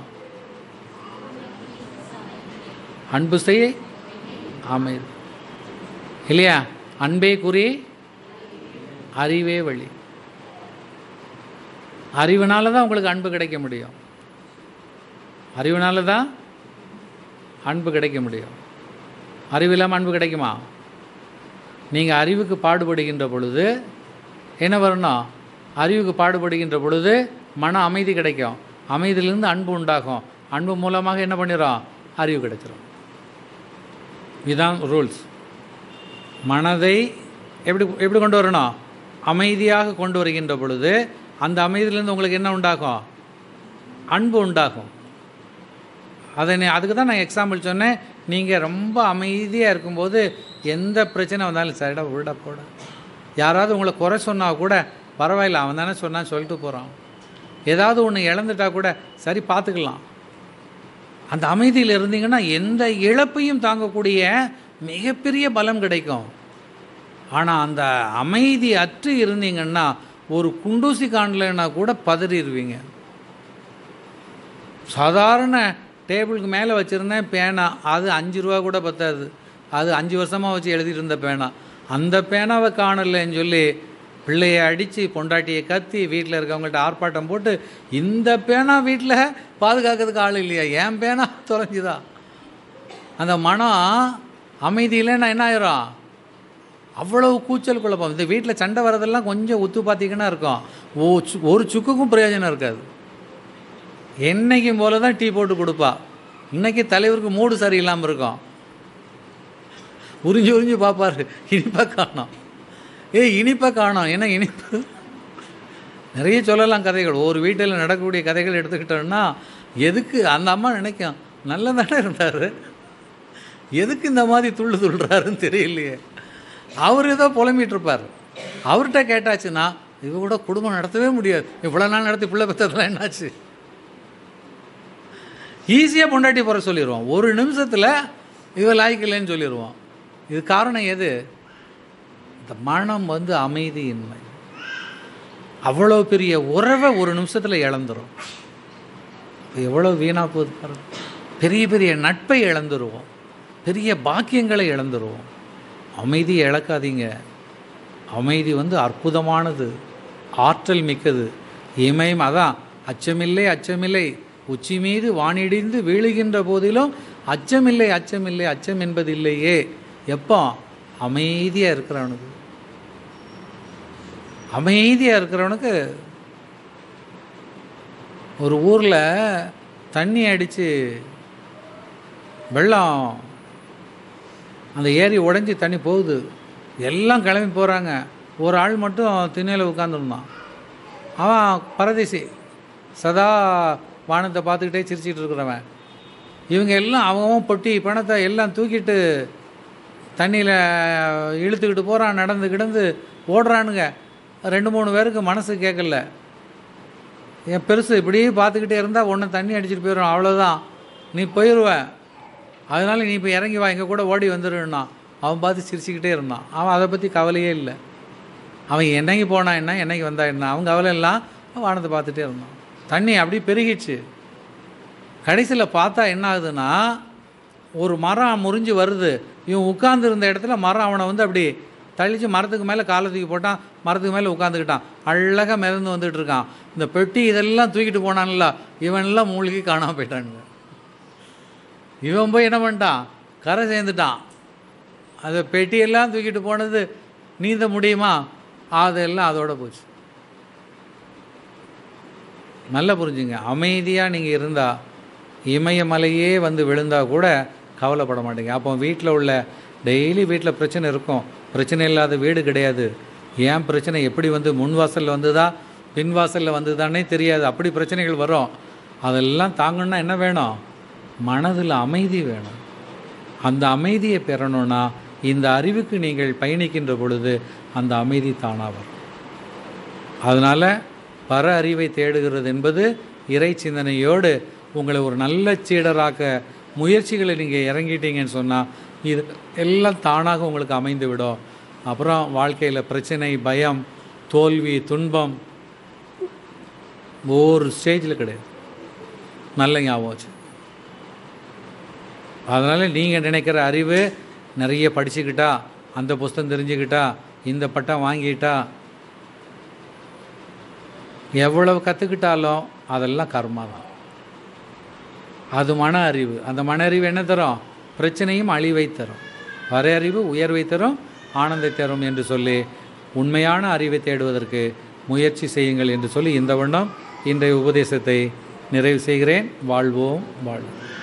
அன்பு செய் அமைதி இல்லையா அன்பே குறி அறிவே வழி அறிவுனால தான் உங்களுக்கு அன்பு கிடைக்க முடியும் அறிவுனால தான் அன்பு கிடைக்க முடியும் அறிவு இல்லாமல் அன்பு கிடைக்குமா நீங்கள் அறிவுக்கு பாடுபடுகின்ற பொழுது என்ன வரணும் அறிவுக்கு பாடுபடுகின்ற பொழுது மன அமைதி கிடைக்கும் அமைதியிலிருந்து அன்பு உண்டாகும் அன்பு மூலமாக என்ன பண்ணிடும் அறிவு கிடைச்சிரும் இதுதான் ரூல்ஸ் மனதை எப்படி எப்படி கொண்டு வரணும் அமைதியாக கொண்டு வருகின்ற பொழுது அந்த அமைதியிலேருந்து உங்களுக்கு என்ன உண்டாகும் அன்பு உண்டாகும் அதை நீ- அதுக்கு தான் நான் எக்ஸாம்பிள் சொன்னேன் நீங்கள் ரொம்ப அமைதியாக இருக்கும்போது எந்த பிரச்சனை வந்தாலும் சரிடா விட போட யாராவது உங்களை குறை சொன்னால் கூட பரவாயில்ல அவன் தானே சொன்னான்னு சொல்லிட்டு போகிறான் ஏதாவது ஒன்று இழந்துட்டா கூட சரி பார்த்துக்கலாம் அந்த அமைதியில் இருந்தீங்கன்னா எந்த இழப்பையும் தாங்கக்கூடிய மிகப்பெரிய பலம் கிடைக்கும் ஆனால் அந்த அமைதி அற்று இருந்தீங்கன்னா ஒரு குண்டூசி காணலைன்னா கூட பதறிடுவீங்க சாதாரண டேபிளுக்கு மேலே வச்சுருந்தேன் பேனா அது அஞ்சு ரூபா கூட பத்தாது அது அஞ்சு வருஷமாக வச்சு எழுதிட்டு இருந்த பேனா அந்த பேனாவை காணலைன்னு சொல்லி பிள்ளையை அடித்து பொண்டாட்டியை கத்தி வீட்டில் இருக்கவங்கள்ட்ட ஆர்ப்பாட்டம் போட்டு இந்த பேனா வீட்டில் பாதுகாக்கிறதுக்கு ஆள் இல்லையா என் பேனா தொலைஞ்சுதா அந்த மனம் அமைதியில் நான் என்ன ஆயிரும் அவ்வளவு கூச்சல் குழப்பம் இந்த வீட்டில் சண்டை வரதெல்லாம் கொஞ்சம் உத்து பார்த்தீங்கன்னா இருக்கும் ஓ சு- ஒரு சுக்குக்கும் பிரயோஜனம் இருக்காது என்னைக்கும் போல தான் டீ போட்டு கொடுப்பா இன்னைக்கு தலைவருக்கு மூடு சரியில்லாமல் இருக்கும் உறிஞ்சு உறிஞ்சு பார்ப்பாரு இனிப்பாக காணோம் ஏய் இனிப்பாக காணோம் என்ன இனிப்பு நிறைய சொல்லலாம் கதைகள் ஒரு வீட்டில் நடக்கக்கூடிய கதைகள் எடுத்துக்கிட்டோம்னா எதுக்கு அந்த அம்மா நினைக்கும் நல்லா தானே இருந்தார் எதுக்கு இந்த மாதிரி துள்ளு துள்ளுறாருன்னு தெரியலையே அவர் ஏதோ புலம்பிட்டு இருப்பார் அவர்கிட்ட கேட்டாச்சுன்னா இவ கூட குடும்பம் நடத்தவே முடியாது இவ்வளோ நாள் நடத்தி பிள்ளை பெற்றதெல்லாம் என்னாச்சு ஈஸியாக பொண்டாட்டி போகிற சொல்லிடுவோம் ஒரு நிமிஷத்தில் இவ லாய்க்கலைன்னு சொல்லிடுவோம் இது காரணம் எது இந்த மனம் வந்து அமைதியின்மை அவ்வளோ பெரிய உறவை ஒரு நிமிஷத்தில் இழந்துரும் இப்போ எவ்வளோ வீணாக போகுது பாருங்க பெரிய பெரிய நட்பை இழந்துருவோம் பெரிய பாக்கியங்களை இழந்துருவோம் அமைதியை இழக்காதீங்க அமைதி வந்து அற்புதமானது ஆற்றல் மிக்கது இமயம் அதான் அச்சமில்லை அச்சமில்லை உச்சி மீது வானிடிந்து வீழுகின்ற போதிலும் அச்சமில்லை அச்சமில்லை அச்சம் என்பது இல்லையே எப்போ அமைதியாக இருக்கிறவனுக்கு அமைதியாக இருக்கிறவனுக்கு ஒரு ஊரில் தண்ணி அடித்து வெள்ளம் அந்த ஏரி உடைஞ்சி தண்ணி போகுது எல்லாம் கிளம்பி போகிறாங்க ஒரு ஆள் மட்டும் திண்ணையில் உட்காந்துருந்தான் அவன் பரதேசி சதா வானத்தை பார்த்துக்கிட்டே சிரிச்சிட்டு இருக்கிறவன் இவங்க எல்லாம் அவன் பொட்டி பணத்தை எல்லாம் தூக்கிட்டு தண்ணியில் இழுத்துக்கிட்டு போகிறான் நடந்து கிடந்து ஓடுறானுங்க ரெண்டு மூணு பேருக்கு மனசு கேட்கல என் பெருசு இப்படியே பார்த்துக்கிட்டே இருந்தால் ஒன்று தண்ணி அடிச்சிட்டு போயிடும் அவ்வளோதான் நீ போயிடுவ அதனால் நீ இப்போ இறங்கி வா எங்கள் கூட ஓடி வந்துடுன்னா அவன் பார்த்து சிரிச்சுக்கிட்டே இருந்தான் அவன் அதை பற்றி கவலையே இல்லை அவன் என்னைக்கு போனா என்ன என்னைக்கு வந்தா என்ன அவன் கவலை எல்லாம் வானத்தை பார்த்துட்டே இருந்தான் தண்ணி அப்படியே பெருகிச்சு கடைசியில் பார்த்தா என்ன ஆகுதுன்னா ஒரு மரம் முறிஞ்சு வருது இவன் உட்கார்ந்து இருந்த இடத்துல மரம் அவனை வந்து அப்படி தள்ளிச்சு மரத்துக்கு மேலே காலை தூக்கி போட்டான் மரத்துக்கு மேலே உட்காந்துக்கிட்டான் அழகாக மிதந்து வந்துட்டு இருக்கான் இந்த பெட்டி இதெல்லாம் தூக்கிட்டு போனான்ல இவனெல்லாம் மூழ்கி காணாமல் போயிட்டானுங்க இவன் போய் என்ன பண்ணிட்டான் கரை சேர்ந்துட்டான் அந்த பெட்டியெல்லாம் தூக்கிட்டு போனது நீந்த முடியுமா அதெல்லாம் அதோட போச்சு நல்லா புரிஞ்சுங்க அமைதியாக நீங்கள் இருந்தால் இமயமலையே வந்து விழுந்தா கூட கவலைப்பட மாட்டீங்க அப்போ வீட்டில் உள்ள டெய்லி வீட்டில் பிரச்சனை இருக்கும் பிரச்சனை இல்லாத வீடு கிடையாது ஏன் பிரச்சனை எப்படி வந்து முன் வாசலில் வந்ததா பின் வாசலில் வந்ததானே தெரியாது அப்படி பிரச்சனைகள் வரும் அதெல்லாம் தாங்கணும்னா என்ன வேணும் மனதில் அமைதி வேணும் அந்த அமைதியை பெறணும்னா இந்த அறிவுக்கு நீங்கள் பயணிக்கின்ற பொழுது அந்த அமைதி தானாக வரும் அதனால் பர அறிவை தேடுகிறது என்பது இறை சிந்தனையோடு உங்களை ஒரு நல்ல சீடராக்க முயற்சிகளை நீங்கள் இறங்கிட்டீங்கன்னு சொன்னால் இது எல்லாம் தானாக உங்களுக்கு அமைந்து விடும் அப்புறம் வாழ்க்கையில் பிரச்சனை பயம் தோல்வி துன்பம் ஒரு ஸ்டேஜில் கிடையாது நல்ல ஞாபகம் வச்சு அதனால் நீங்கள் நினைக்கிற அறிவு நிறைய படிச்சுக்கிட்டா அந்த புஸ்தகம் தெரிஞ்சுக்கிட்டா இந்த பட்டம் வாங்கிட்டா எவ்வளவு கற்றுக்கிட்டாலும் அதெல்லாம் கர்மா தான் அது மன அறிவு அந்த மன அறிவு என்ன தரும் பிரச்சனையும் அழிவை தரும் வரை அறிவு உயர்வை தரும் ஆனந்தை தரும் என்று சொல்லி உண்மையான அறிவை தேடுவதற்கு முயற்சி செய்யுங்கள் என்று சொல்லி இந்த வண்ணம் இன்றைய உபதேசத்தை நிறைவு செய்கிறேன் வாழ்வோம் வாழ்வோம்